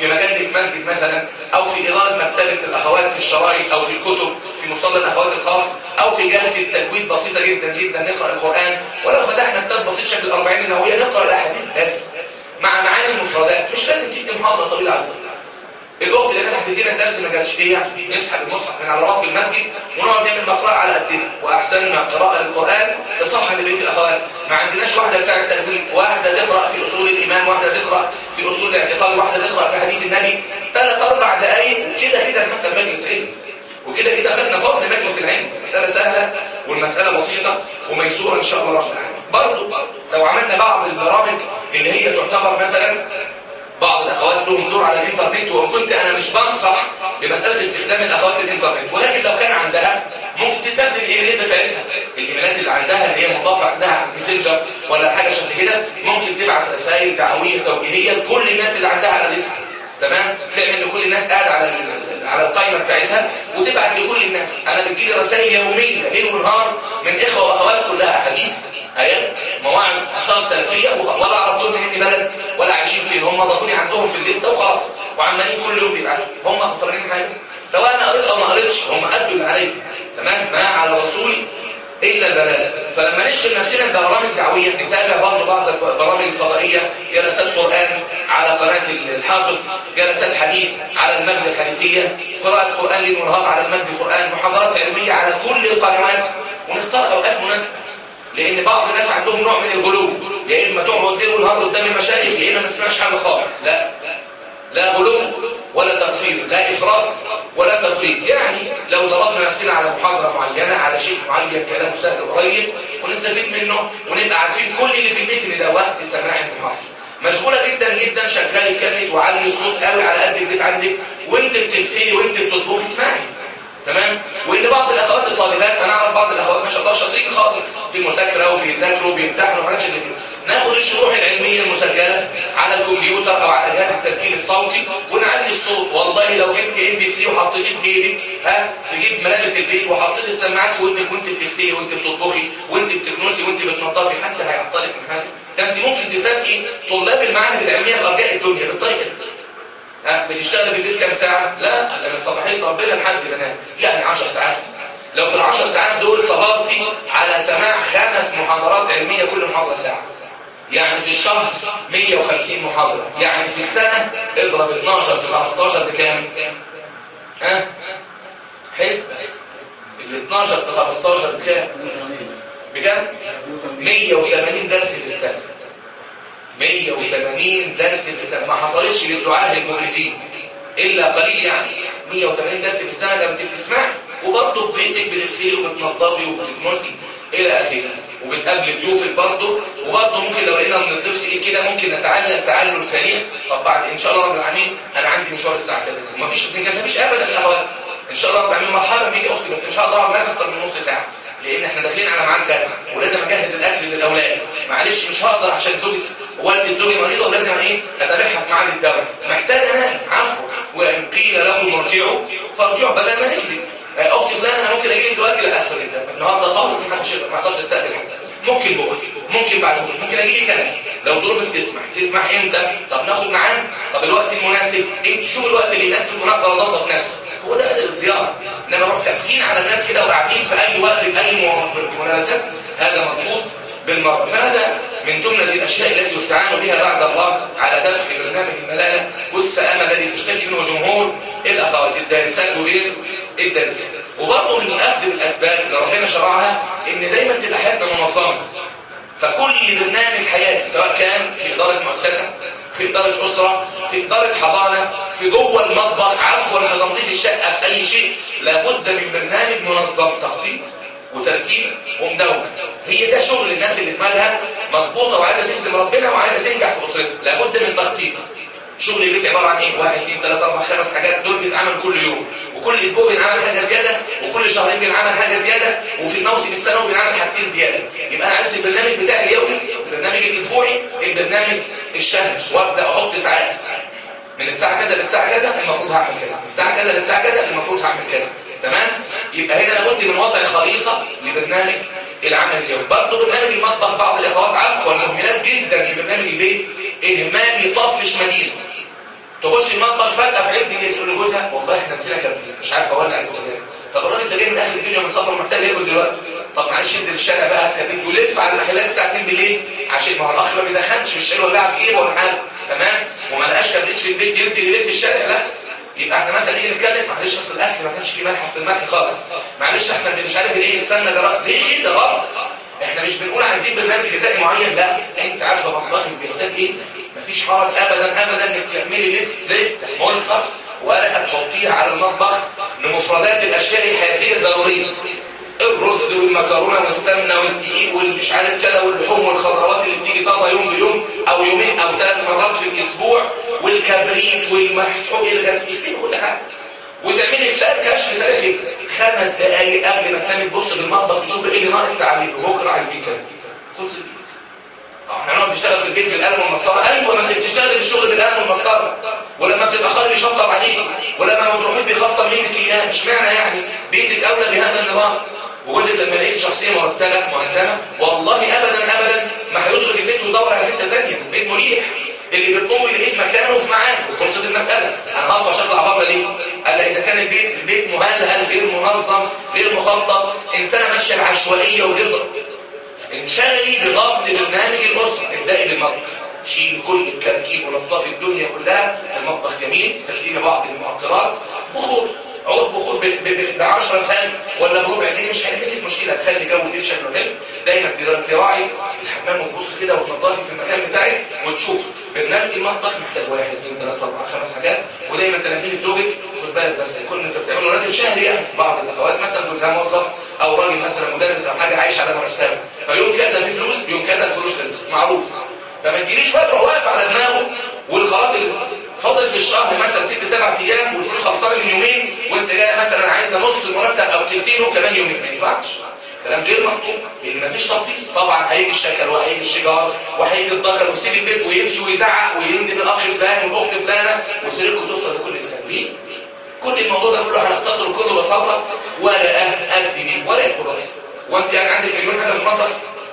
S1: في مجله مسجد مثلا او في اداره مكتبه الاخوات في الشرايط او في الكتب في مصلى الاخوات الخاص او في جلسه تجويد بسيطه جدا جدا نقرا القران ولو فتحنا كتاب بسيط شكل 40 النوويه نقرا الاحاديث بس مع معاني المفردات مش لازم تدي محاضره طويله على الدكتور الاخت اللي كانت هتدينا الدرس ما جاتش ايه يعني نسحب المصحف من على رف المسجد ونقعد نعمل مقرأة على قدنا واحسننا قراءه للقران تصحى لبيت الاخوات ما عندناش واحده بتاع التنوين واحده تقرا في اصول الايمان واحده تقرا في اصول الاعتقاد واحده تقرا في حديث النبي ثلاث اربع دقائق وكده كده نحسب مجلس علم وكده كده خدنا فضل مجلس العلم مساله سهله والمساله بسيطه وميسوره ان شاء الله رب العالمين برضه لو عملنا بعض البرامج اللي هي تعتبر مثلا بعض الاخوات لهم دور على الانترنت وان كنت انا مش بنصح بمساله استخدام الاخوات الانترنت ولكن لو كان عندها ممكن تستخدم الايميلات بتاعتها الايميلات اللي عندها اللي هي مضافه عندها على الماسنجر ولا حاجه شبه كده ممكن تبعت رسائل دعويه توجيهيه لكل الناس اللي عندها على الليست تمام تعمل لكل الناس قاعده على على القائمه بتاعتها وتبعت لكل الناس انا بتجيلي رسائل يوميه ليل ونهار من اخوه واخوات كلها حديث ايات مواعظ خاصه سلفيه ولا اعرف دول من بلد ولا عايشين فين هم ضافوني عندهم في الليسته وخلاص وعمالين كل يوم بيبعتوا هم خسرانين حاجه سواء انا قريت او ما قريتش هم ادوا اللي عليهم تمام ما على الرسول الا البلاغ فلما نشغل نفسنا ببرامج دعويه نتابع برضه بعض البرامج الفضائيه جلسات قران على قناه الحافظ جلسات حديث على المجد الحديثيه قراءه قران ليل ونهار على المجد القران محاضرات علميه على كل القنوات ونختار اوقات مناسبه لان بعض الناس عندهم نوع من الغلو يا اما تقعد ليل ونهار قدام المشايخ يا اما ما تسمعش حاجه خالص لا لا غلو ولا تقصير لا افراط ولا تفريط يعني لو ضربنا نفسنا على محاضره معينه على شيء معين كلامه سهل وقريب ونستفيد منه ونبقى عارفين كل اللي في البيت ان ده وقت سماع المحاضره مشغوله جدا جدا شغال الكاسيت وعلي الصوت قوي على قد البيت عندك وانت بتغسلي وانت بتطبخي اسمعي تمام وان بعض الاخوات الطالبات انا اعرف بعض الاخوات ما شاء الله شاطرين خالص في المذاكره وبيذاكروا وبيمتحنوا وحاجات شبه كده ناخد الشروح العلميه المسجله على الكمبيوتر او على جهاز التسجيل الصوتي ونعلي الصوت والله لو جبت ام بي 3 وحطيتيه في جيبك ها تجيب ملابس البيت وحطيت السماعات في ودنك وانت بتغسلي وانت بتطبخي وانت بتكنسي وانت بتنظفي حتى هيعطلك من حاجه ده انت ممكن تسابقي طلاب المعاهد العلميه في ارجاء الدنيا بالطريقه ها بتشتغل في البيت كام ساعة؟ لا من صباحية ربنا لحد بنام يعني 10 ساعات لو في العشر ساعات دول صبرتي على سماع خمس محاضرات علمية كل محاضرة ساعة يعني في الشهر 150 محاضرة يعني في السنة اضرب 12 في 15 بكام؟ ها؟ حسبة ال 12 في 15 بكام؟ بكام؟ 180 درس في السنة 180 درس في السنة ما حصلتش للدعاء المؤلفين إلا قليل يعني 180 درس في السنة ده انت بتسمعي وبرضه في بيتك بتغسلي وبتنظفي وبتكنسي إلى آخره وبتقابل ضيوفك برضه وبرضه ممكن لو لقينا من الضيف ايه كده ممكن نتعلم تعلم سريع طب بعد ان شاء الله رب العالمين انا عندي مشوار الساعه كذا ومفيش ما تنجزهاش ابدا يا اخوات ان شاء الله رب العالمين مرحبا بيكي اختي بس مش هقدر اقعد معاك اكتر من نص ساعه لان احنا داخلين على ميعاد كذا ولازم اجهز الاكل للاولاد معلش مش هقدر عشان زوجي والدي زوجي مريضه ولازم ايه اتابعها في ميعاد الدواء محتاج انام عفوا وان قيل لكم ارجعوا فارجعوا بدل ما نكذب اختي فلانه انا ممكن اجي لك دلوقتي لا اسفل جدا النهارده خالص ما حدش ما اقدرش استقبل حد ممكن بكره ممكن بعد بكره ممكن اجي لك انا لو ظروفك تسمح تسمح امتى طب ناخد ميعاد طب الوقت المناسب انت شوف الوقت اللي يناسبك وانا اقدر اظبط نفسي هو ده ادب الزياره انما اروح كابسين على الناس كده وقاعدين في اي وقت باي مناسبات هذا مرفوض بالمرة فهذا من جملة الأشياء التي يستعان بها بعد الله على دفع برنامج الملالة والسآمة الذي تشتكي منه جمهور الأخوات الدارسات وغير الدارسات وبرضه من أخذ الأسباب اللي ربنا شرعها إن دايما تبقى حياتنا منظمة فكل برنامج حياتي سواء كان في إدارة مؤسسة في إدارة أسرة في إدارة حضانة في جوه المطبخ عفوا في تنظيف الشقة في أي شيء لابد من برنامج منظم تخطيط وترتيب ومدونة هي ده شغل الناس اللي دماغها مظبوطة وعايزة تخدم ربنا وعايزة تنجح في أسرتها لابد من تخطيط شغل البيت عبارة عن ايه؟ واحد اثنين ثلاثة أربعة خمس حاجات دول بيتعمل كل يوم وكل أسبوع بينعمل حاجة زيادة وكل شهرين بينعمل حاجة زيادة وفي الموسم السنوي بينعمل حاجتين زيادة يبقى أنا عرفت البرنامج بتاعي اليومي البرنامج الأسبوعي البرنامج الشهري وأبدأ أحط ساعات من الساعة كذا للساعة كذا المفروض هعمل كذا من الساعة كذا للساعة كذا المفروض هعمل كذا تمام يبقى هنا لابد من وضع خريطة لبرنامج العمل اليوم برضه برنامج المطبخ بعض الاخوات عفوا مهملات جدا في برنامج البيت اهمال يطفش مدينه تخش المطبخ فجاه في عز الليل تقول لجوزها والله احنا نسينا كبريت مش عارف اولع البوتاجاز طب الراجل ده جاي من اخر الدنيا من سفر ومحتاج ياكل دلوقتي طب معلش ينزل الشارع بقى الكبريت ويلف على المحلات الساعه 2 بالليل عشان ما هو الاخ ما بيدخنش مش شايل ولا في جيبه ولا حاجه تمام وما لقاش كبريت في البيت ينزل يلف الشارع لا يبقى احنا مثلا نيجي نتكلم معلش اصل الاكل ما كانش فيه ملح اصل الملح خالص معلش احسن مش عارف ايه السمنه ده غلط ليه ده غلط احنا مش بنقول عايزين برنامج غذائي معين لا انت عارفه مطبخك بيحتاج ايه مفيش حرج ابدا ابدا انك تعملي ليست ليست ملصق ولا هتحطيها على المطبخ لمفردات الاشياء الحياتيه الضروريه الرز والمكرونه والسمنه والدقيق والمش عارف كده واللحوم والخضروات اللي بتيجي طازه يوم بيوم او يومين او ثلاث مرات في الاسبوع والكبريت والمسحوق الغسيل اكتبي كل حاجه وتعملي حساب كشف سريع كده خمس دقايق قبل ما تنامي تبص في المطبخ تشوف ايه اللي ناقص تعليق بكره عايزين كذا خلص احنا نقعد نشتغل في البيت بالقلم والمسطره ايوه ما انت بتشتغل الشغل بالقلم والمسطره ولما بتتاخري بيشطب عليك ولما ما بتروحيش بيخصم منك اياه اشمعنى يعني بيتك اولى بهذا النظام وجوزك لما لقيت شخصيه مرتبه مهندمه والله ابدا ابدا ما هيترك البيت ويدور على حته ثانيه بيت مريح اللي بتقوم يلاقيه مكانه في معاه وخلصت المساله انا هطفش اطلع بره ليه قال اذا كان البيت البيت مهلهل غير منظم غير مخطط انسانه ماشيه بعشوائيه وغير انشغلي بضبط برنامج الاسره ابدأي بالمطبخ شيل كل الكراكيب ونظفي الدنيا كلها المطبخ جميل استخدمي بعض المعطرات بخور عود بخور ب 10 سنت ولا بربع جنيه مش هيعمل لك مشكله تخلي جو البيت شكله حلو دايما تراعي الحمام وتبص كده وتنظفي في المكان بتاعك وتشوف برنامج المطبخ محتاج واحد اثنين ثلاثه اربعه خمس حاجات ودايما تنبهي زوجك خد بالك بس كل انت بتعمله راتب شهري يعني بعض الاخوات مثلا جوزها موظف او راجل مثلا مدرس او حاجه عايش على مرتبه فيوم كذا في فلوس يوم كذا الفلوس خلصت معروف فما تجيليش فتره واقف على دماغه والخلاص فاضل في الشهر مثلا ست سبع ايام والفلوس خلصانه من يومين وانت جاي مثلا عايزه نص المرتب او تلتينه كمان يومين ما ينفعش كلام غير مطلوب لان مفيش تخطيط طبعا هيجي الشكل وهيجي الشجار وهيجي الذكر ويسيب البيت ويمشي ويزعق ويندب الاخ فلان والاخت فلانه وسيرتكم توصل لكل انسان ليه؟ كل الموضوع ده كله هنختصره بكل بساطه ولا اهل قد دي ولا خلاص وانت يعني عندك مليون حاجه في المطبخ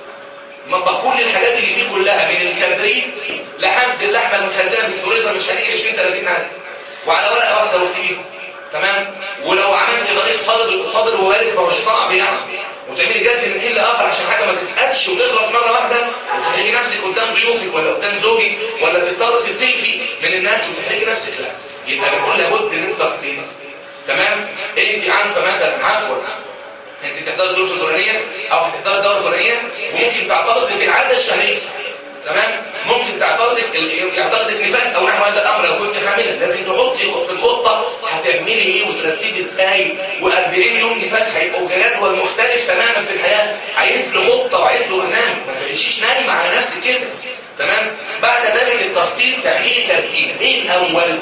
S1: المطبخ كل الحاجات اللي فيه كلها من الكبريت لحد اللحمه المخزنه في الفريزر مش هتيجي 20 30 حاجه وعلى ورقه واحده واكتبيهم تمام ولو عملت طريق صادر صادر ووارد فمش صعب يعني وتعملي جد من حل اخر عشان حاجه ما تتقدش وتخلص مره واحده وتحرجي نفسك قدام ضيوفك ولا قدام زوجك ولا تضطر تستلفي من الناس وتحرجي نفسك لا يبقى بنقول لابد من التخطيط تمام انت عارفه مثلا عفوا انت تحضر الدروس الفلانيه او هتحضر الدوره الفلانيه وممكن تعترض في العاده الشهريه تمام ممكن تعترضك يعترضك نفاس او نحو هذا الامر لو كنت حاملا لازم تحطي في الخطه هتعملي ايه وترتبي ازاي و40 يوم نفاس هيبقوا جدول مختلف تماما في الحياه عايز له خطه وعايز له برنامج ما تعيشيش نايمه على نفسك كده تمام بعد ذلك التخطيط تعملي ترتيب ايه الاول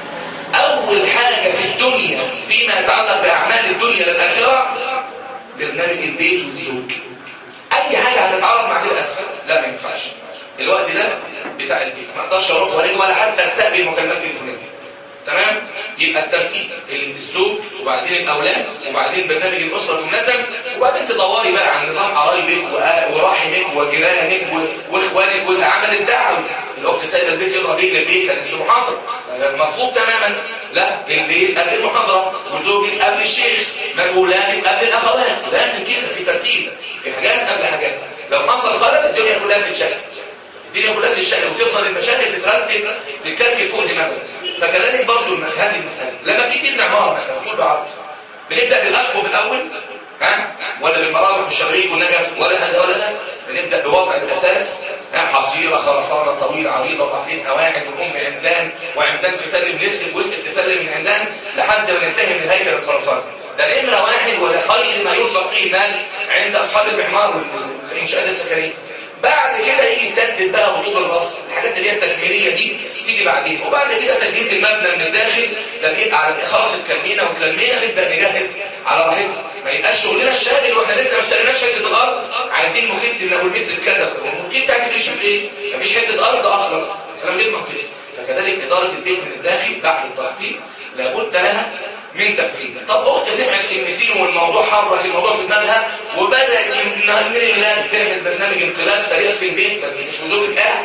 S1: اول حاجه في الدنيا فيما يتعلق باعمال الدنيا للاخره برنامج البيت والزوج اي حاجه هتتعارض مع كده اسفل لا ما ينفعش الوقت ده بتاع البيت ما اقدرش اروح ولا ولا حتى استقبل مكالمات تليفونيه تمام يبقى الترتيب الزوج وبعدين الاولاد وبعدين برنامج الاسره جمله وبعدين تدوري بقى عن نظام قرايبك ورحمك وجيرانك واخوانك والعمل الدعوي الاخت سايبه البيت يقرا بيك للبيت كانت في محاضره مفروض تماما لا البيت قبل المحاضره وزوجك قبل الشيخ مجهولاتك قبل الاخوات لازم كده في ترتيب في حاجات قبل حاجات لو حصل خلل الدنيا كلها بتتشكل الدنيا كلها بتتشكل وتفضل المشاكل تترتب تتكركب فوق دماغك فكذلك برضه هذه المسألة لما بتيجي نبني عمارة مثلا طول بعرض بنبدأ بالأسقف الأول ها ولا بالمراوح والشبريك والنجف ولا هذا ولا ده بنبدأ بوضع الأساس حصيرة خرسانة طويلة عريضة وبعدين قواعد ونقوم بعمدان وعمدان تسلم نسف وسف تسلم من عمدان لحد ما ننتهي من الهيكل الخرساني ده نمرة واحد ولا خير ما يطلق فيه المال عند أصحاب المحمار والإنشاءات السكنية بعد كده يجي يسدد بقى وطوب الرص الحاجات اللي هي التكميليه دي تيجي بعدين وبعد كده تجهيز المبنى من الداخل ده بيبقى على خلاص اتكلمينا وتلمينا نبدا نجهز على راحتنا ما يبقاش شغلنا الشاغل واحنا لسه ما اشتريناش حته الارض عايزين موكيت نقول متر كذا والموكيت تعمل تشوف ايه مفيش حته ارض اصلا كلام غير منطقي فكذلك اداره البيت من الداخل بعد التخطيط لابد لها من ترتيب طب اخت سمعت كلمتين والموضوع حرك الموضوع في دماغها وبدات من من الولاد تعمل برنامج انقلاب سريع في البيت بس مش وزوجك قاعد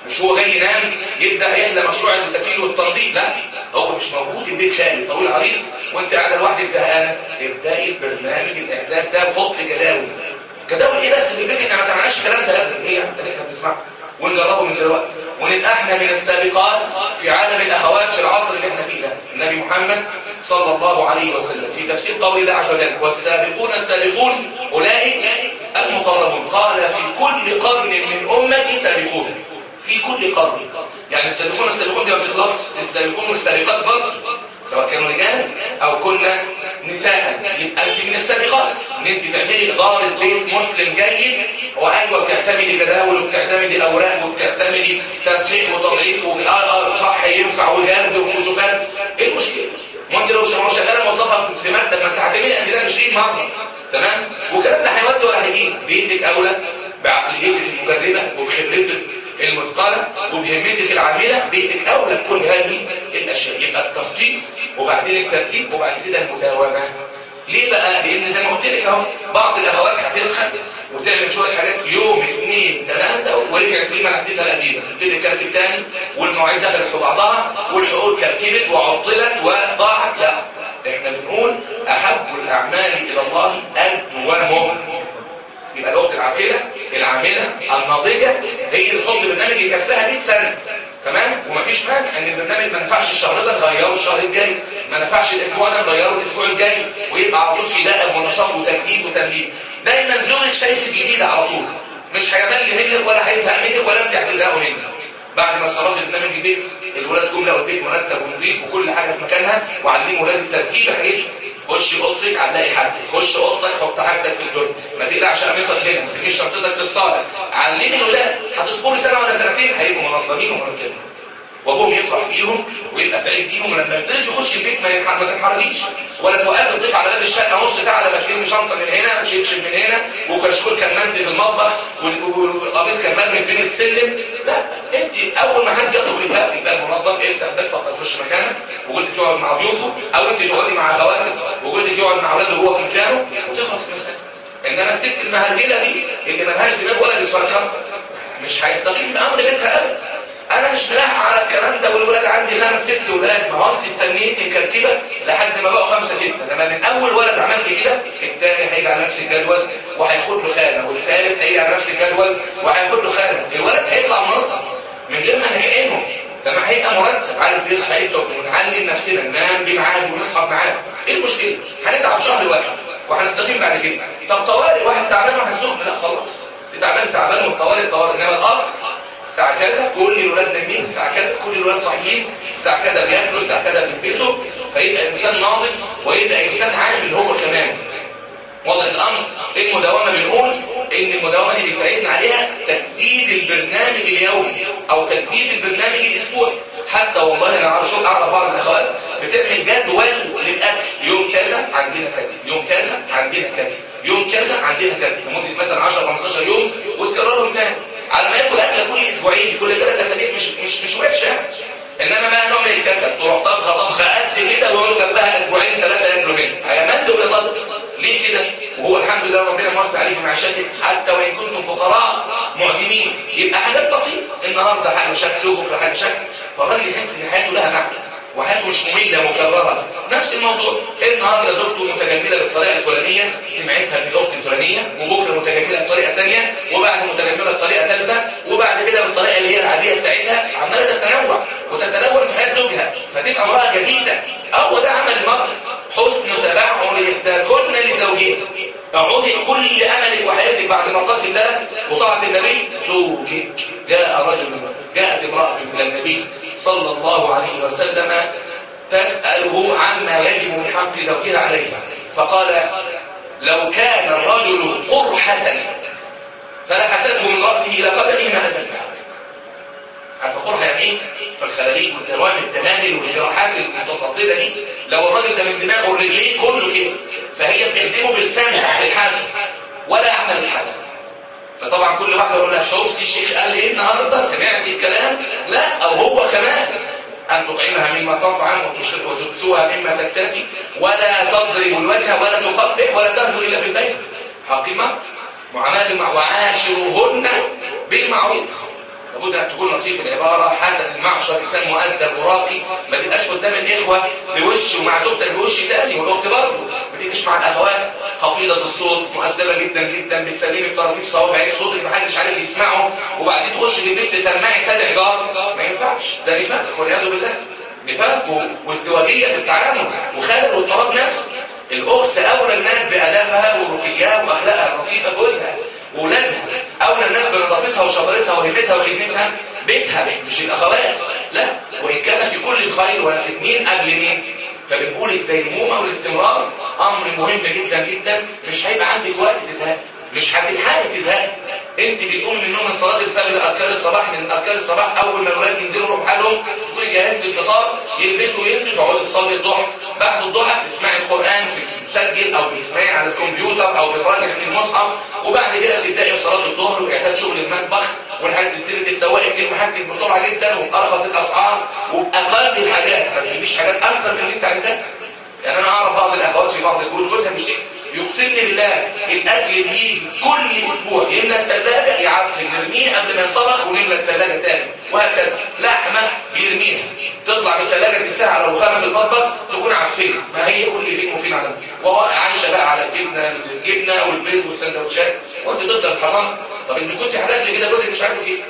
S1: مش هو جاي ينام يبدا يحلى مشروع الغسيل والتنظيف لا هو مش موجود البيت خالي طويل عريض وانت قاعده لوحدك زهقانه ابداي البرنامج الاعداد ده بحط جداول جداول ايه بس في البيت احنا ما سمعناش الكلام ده قبل ايه اللي احنا بنسمعه ونجربه من دلوقتي ونبقى احنا من السابقات في عالم الاخوات في العصر اللي احنا فيه ده النبي محمد صلى الله عليه وسلم في تفسير قول الله عز وجل والسابقون السابقون اولئك المقربون قال في كل قرن من امتي سابقون في كل قرن يعني السابقون السابقون دي ما بتخلص السابقون والسابقات برضه سواء كانوا رجال او كنا نساء يبقى انت من السابقات ان انت تعملي اداره بيت مسلم جيد وايوه بتعتمدي جداول وبتعتمدي اوراق وبتعتمدي تسويق وتضعيف اه اه صح ينفع وجرد ومشوفات ايه المشكله؟ ما انت لو شغاله موظفه في مكتب ما انت هتعملي قد ده 20 مره تمام والكلام ده هيودي ولا هيجيب بيتك اولى بعقليتك المجربه وبخبرتك المثقله وبهمتك العامله بيتك اولى بكل هذه الاشياء يبقى التخطيط وبعدين الترتيب وبعد كده المداومه ليه بقى لان زي ما قلت لك اهو بعض الاخوات هتسخن وتعمل شويه حاجات يوم اثنين ثلاثه ورجعت ليه منحتها القديمه تبتدي تكركب تاني والمواعيد دخلت في بعضها والحقوق كركبت وعطلت وضاعت لا احنا بنقول احب الاعمال الى الله ادومهم يبقى الاخت العاقله العامله الناضجه هي اللي تحط برنامج يكفيها 100 سنه تمام ومفيش مانع ان البرنامج ما نفعش الشهر ده نغيره الشهر الجاي ما نفعش الاسبوع ده نغيره الاسبوع الجاي ويبقى على طول في دقه ونشاط وتجديد وتمليل دايما زوجك شايف الجديد على طول مش هيمل منك ولا هيزهق منك ولا انت هتزهقوا منك بعد ما تخلصي البرنامج البيت الولاد جمله والبيت مرتب ونظيف وكل حاجه في مكانها وعلمي ولاد الترتيب حاجتهم خش اوضتك هتلاقي حاجتك خش اوضتك حط حاجتك في الدرج ما تقلعش قميصك هنا ما ترميش شنطتك في الصاله علمي الولاد هتصبري سنه ولا سنتين هيبقوا منظمين ومرتبين وابوهم يفرح بيهم ويبقى سعيد بيهم ولما الضيف يخش البيت ما ما تنحرجيش ولا توقف الضيف على باب الشقه نص ساعه لما تلم شنطه من هنا وشبشب من هنا وكشكول كان منزل في المطبخ وقميص كان مرمي بين السلم لا انت اول ما حد يطلق الباب الباب منظم افتح الباب اتفضل خش مكانك وجوزك يقعد مع ضيوفه او انت تقعدي مع اخواتك وجوزك يقعد مع اولاده وهو في مكانه وتخلص المساله انما الست المهرجله دي اللي ملهاش دماغ ولا بتفكر مش هيستقيم امر بيتها ابدا انا مش ملاحق على الكلام ده والولاد عندي خمس ست ولاد ما هو انت استنيتي مكركبه لحد ما بقوا خمسه سته لما من اول ولد عملت كده الثاني هيجي على نفس الجدول وهياخد له خانه والثالث هيجي على نفس الجدول وهياخد له خانه الولد هيطلع منظم من غير ما نحقنه لما هيبقى مرتب عارف بيصحى يكتب ونعلم نفسنا ننام بميعاد ونصحى بميعاد ايه المشكله؟ هنتعب شهر واحد وهنستقيم بعد كده طب طوارئ واحد تعبان واحد سخن لا خلاص تعبان تعبان والطوارئ طوارئ انما الاصل الساعة كذا كل الولاد نايمين الساعة كذا كل الولاد صاحيين الساعة كذا بياكلوا الساعة كذا بيلبسوا فيبقى إنسان ناضج ويبقى إنسان عامل هو كمان واضح الأمر المداومة بنقول إن المداومة دي بيساعدنا عليها تجديد البرنامج اليومي أو تجديد البرنامج الأسبوعي حتى والله أنا عارف أعرف بعض الأخوات بتعمل جدول للأكل يوم كذا عندنا كذا يوم كذا عندنا كذا يوم كذا عندنا كذا لمدة مثلا 10 15 يوم وتكررهم تاني على ما ياكل اكله كل اسبوعين كل ثلاث اسابيع مش مش مش وحشه انما بقى نوع من الكسل تروح طبخه طبخه قد كده ويقعدوا جنبها اسبوعين ثلاثه ياكلوا منها هيمدوا بيضل ليه كده وهو الحمد لله ربنا موسع عليه في معيشتك حتى وان كنتم فقراء معدمين يبقى حاجات بسيطه النهارده حاجه شكل وبكره حاجه شكل فالراجل يحس ان حياته لها معنى وحياته مش مملة مكررة نفس الموضوع النهارده زوجته متجملة بالطريقة الفلانية سمعتها من الأخت الفلانية وبكرة متجملة بطريقة ثانيه وبعد متجملة بطريقة ثالثة وبعد كده بالطريقة اللي هي العادية بتاعتها عمالة تتنوع وتتنوع في حياة زوجها فتبقى امرأة جديدة هو ده عمل المرأة حسن تبعل إحداكن لزوجها اعودي كل أملك وحياتك بعد مرضات الله وطاعة النبي زوجك جاء رجل جاءت امرأة إلى النبي صلى الله عليه وسلم تسأله عما يجب من حق زوجها عليها فقال لو كان الرجل قرحة فلحسته من رأسه إلى قدمه ما أدى عارفه قرحة يعني ايه؟ فالخلاليق والدوام الدمامل والجراحات المتصددة دي لو الراجل ده من دماغه ورجليه كله كده فهي بتخدمه بلسانها بالحاسب ولا يعمل الحاجة فطبعا كل واحدة يقول لها شوفتي شيخ قال ايه النهارده سمعتي الكلام لا او هو كمان أن تطعمها مما تطعم وتكسوها مما تكتسي ولا تضرب الوجه ولا تقبح ولا تهجر إلا في البيت حقيمة معاملة وعاشرهن بالمعروف لابد انك تكون لطيف العباره حسن المعشر انسان مؤدب وراقي ما تبقاش قدام الاخوه بوش ومع زوجتك بوش تاني والاخت برضه ما تبقاش مع الاخوات خفيضه الصوت مؤدبه جدا جدا بتسلمي بطراطيف صوابعك صوتك ما حدش عارف يسمعه وبعدين تخش في البيت تسمعي سابع جار ما ينفعش ده نفاق والعياذ بالله نفاق وازدواجيه في التعامل وخلل واضطراب نفسي الاخت اولى الناس بادابها ورقيها واخلاقها الرقيقه جوزها واولادها اولى الناس بنظافتها وشطارتها وهمتها وخدمتها بيتها مش الاخوات لا وان كان في كل الخير ولكن مين قبل مين فبنقول الديمومه والاستمرار امر مهم جدا جدا مش هيبقى عندك وقت تزهق مش هتلحقي تزهق انت بتقوم من النوم من صلاه الفجر اذكار الصباح من اذكار الصباح اول ما الولاد ينزلوا يروحوا حالهم تكوني جهزت الفطار يلبسوا وينزلوا تقعدي تصلي الضحى بعد الضحى تسمعي القران في مسجل او بتسمعي على الكمبيوتر او بتراجع من المصحف وبعد كده تبداي في صلاه الظهر واعداد شغل المطبخ والحاجات تنزلي تسوقي تلم حاجتك بسرعه جدا وبارخص الاسعار وباقل الحاجات ما تجيبيش حاجات اكتر من اللي انت عايزاها يعني انا اعرف بعض الاخوات في بعض البيوت جوزها بيشتكي يقسم بالله الاكل بيجي كل اسبوع يملى الثلاجه يعفن نرميه قبل ما ينطبخ ونملى الثلاجه تاني وهكذا لحمه بيرميها تطلع من الثلاجه تنساها على رخامه في المطبخ تكون عفنه ما هي كل فين وفين على وهو عايشه بقى على الجبنه الجبنه والبيض والسندوتشات وانت تفضل حرام طب انت كنت هتاكلي كده جوزك مش عارف ايه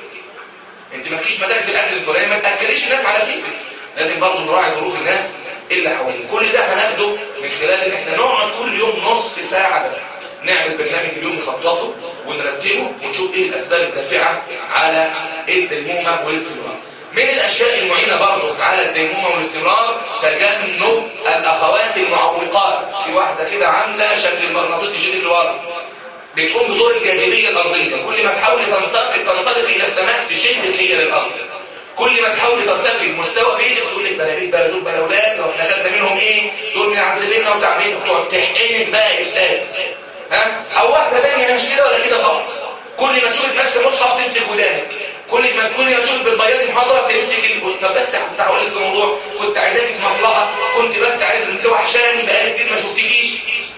S1: انت مالكيش مزاج في الاكل الفلاني ما تاكليش الناس على كيفك لازم برضه نراعي ظروف الناس اللي حوالينا كل ده هناخده من خلال ان احنا نقعد كل يوم نص ساعة بس نعمل برنامج اليوم نخططه ونرتبه ونشوف ايه الاسباب الدافعة على الديمومة والاستمرار من الاشياء المعينة برضه على الديمومة والاستمرار تجنب الاخوات المعوقات في واحدة كده عاملة شكل المغناطيسي شديد لورا بتقوم بدور الجاذبية الارضية كل ما تحاولي تنطلق تنطلق الى السماء تشدك هي للارض كل ما تحاولي ترتقي بمستوى بيتك تقول لك بلا بيت بلا زوج بلا اولاد واحنا خدنا منهم ايه دول معذبيننا وتعبين وتقعد تحقنك بقى افساد ها او واحده ثانيه مش كده ولا كده خالص كل ما تشوفك ماسكه مصحف تمسك ودانك كل ما كل ما تشوفك بالبياض المحاضره تمسك طب بس كنت هقول لك في الموضوع كنت عايزاك في مصلحه كنت بس عايز انت وحشاني بقالي كتير ما شفتكيش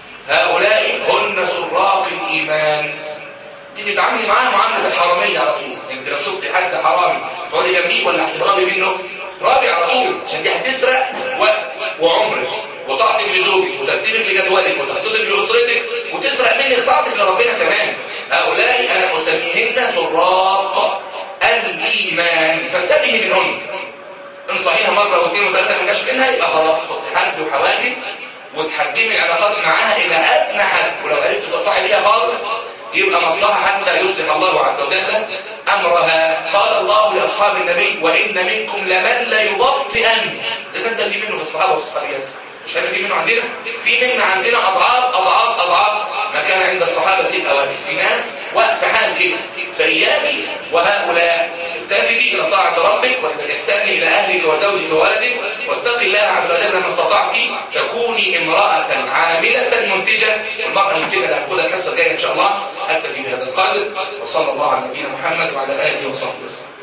S1: هؤلاء هن سراق الايمان دي تتعاملي معاها معامله الحراميه على طول انت لو شفت حد حرامي تقعدي جنبيه ولا هتهربي منه رابي على طول عشان دي هتسرق وقت وعمرك وطاعتك لزوجك وترتيبك لجدولك وتخطيطك لاسرتك وتسرق منك طاعتك لربنا كمان هؤلاء انا اسميهن سراق الايمان فانتبهي منهن انصحيها مره واثنين وثلاثه ما جاش منها يبقى خلاص حط حد وحواجز وتحجمي العلاقات معاها الى ادنى حد ولو عرفت تقطعي بيها خالص يبقى مصلحة حتى يصلح الله عز وجل أمرها قال الله لأصحاب النبي وإن منكم لمن لا يبطئن إذا كان ده في منه في الصحابة والصحابيات مش هيبقى في منه عندنا في منا عندنا أضعاف أضعاف أضعاف ما كان عند الصحابة الأوائل في ناس واقفة حال كده فإياك وهؤلاء التافي إلى طاعة ربك وإلى الإحسان إلى أهلك وزوجك وولدك واتق الله عز وجل ما استطعت تكوني امرأة عاملة منتجة والمرأة المنتجة اللي هتاخدها الحصة الجاية إن شاء الله أكتفي بهذا القدر وصلى الله على نبينا محمد وعلى آله وصحبه وسلم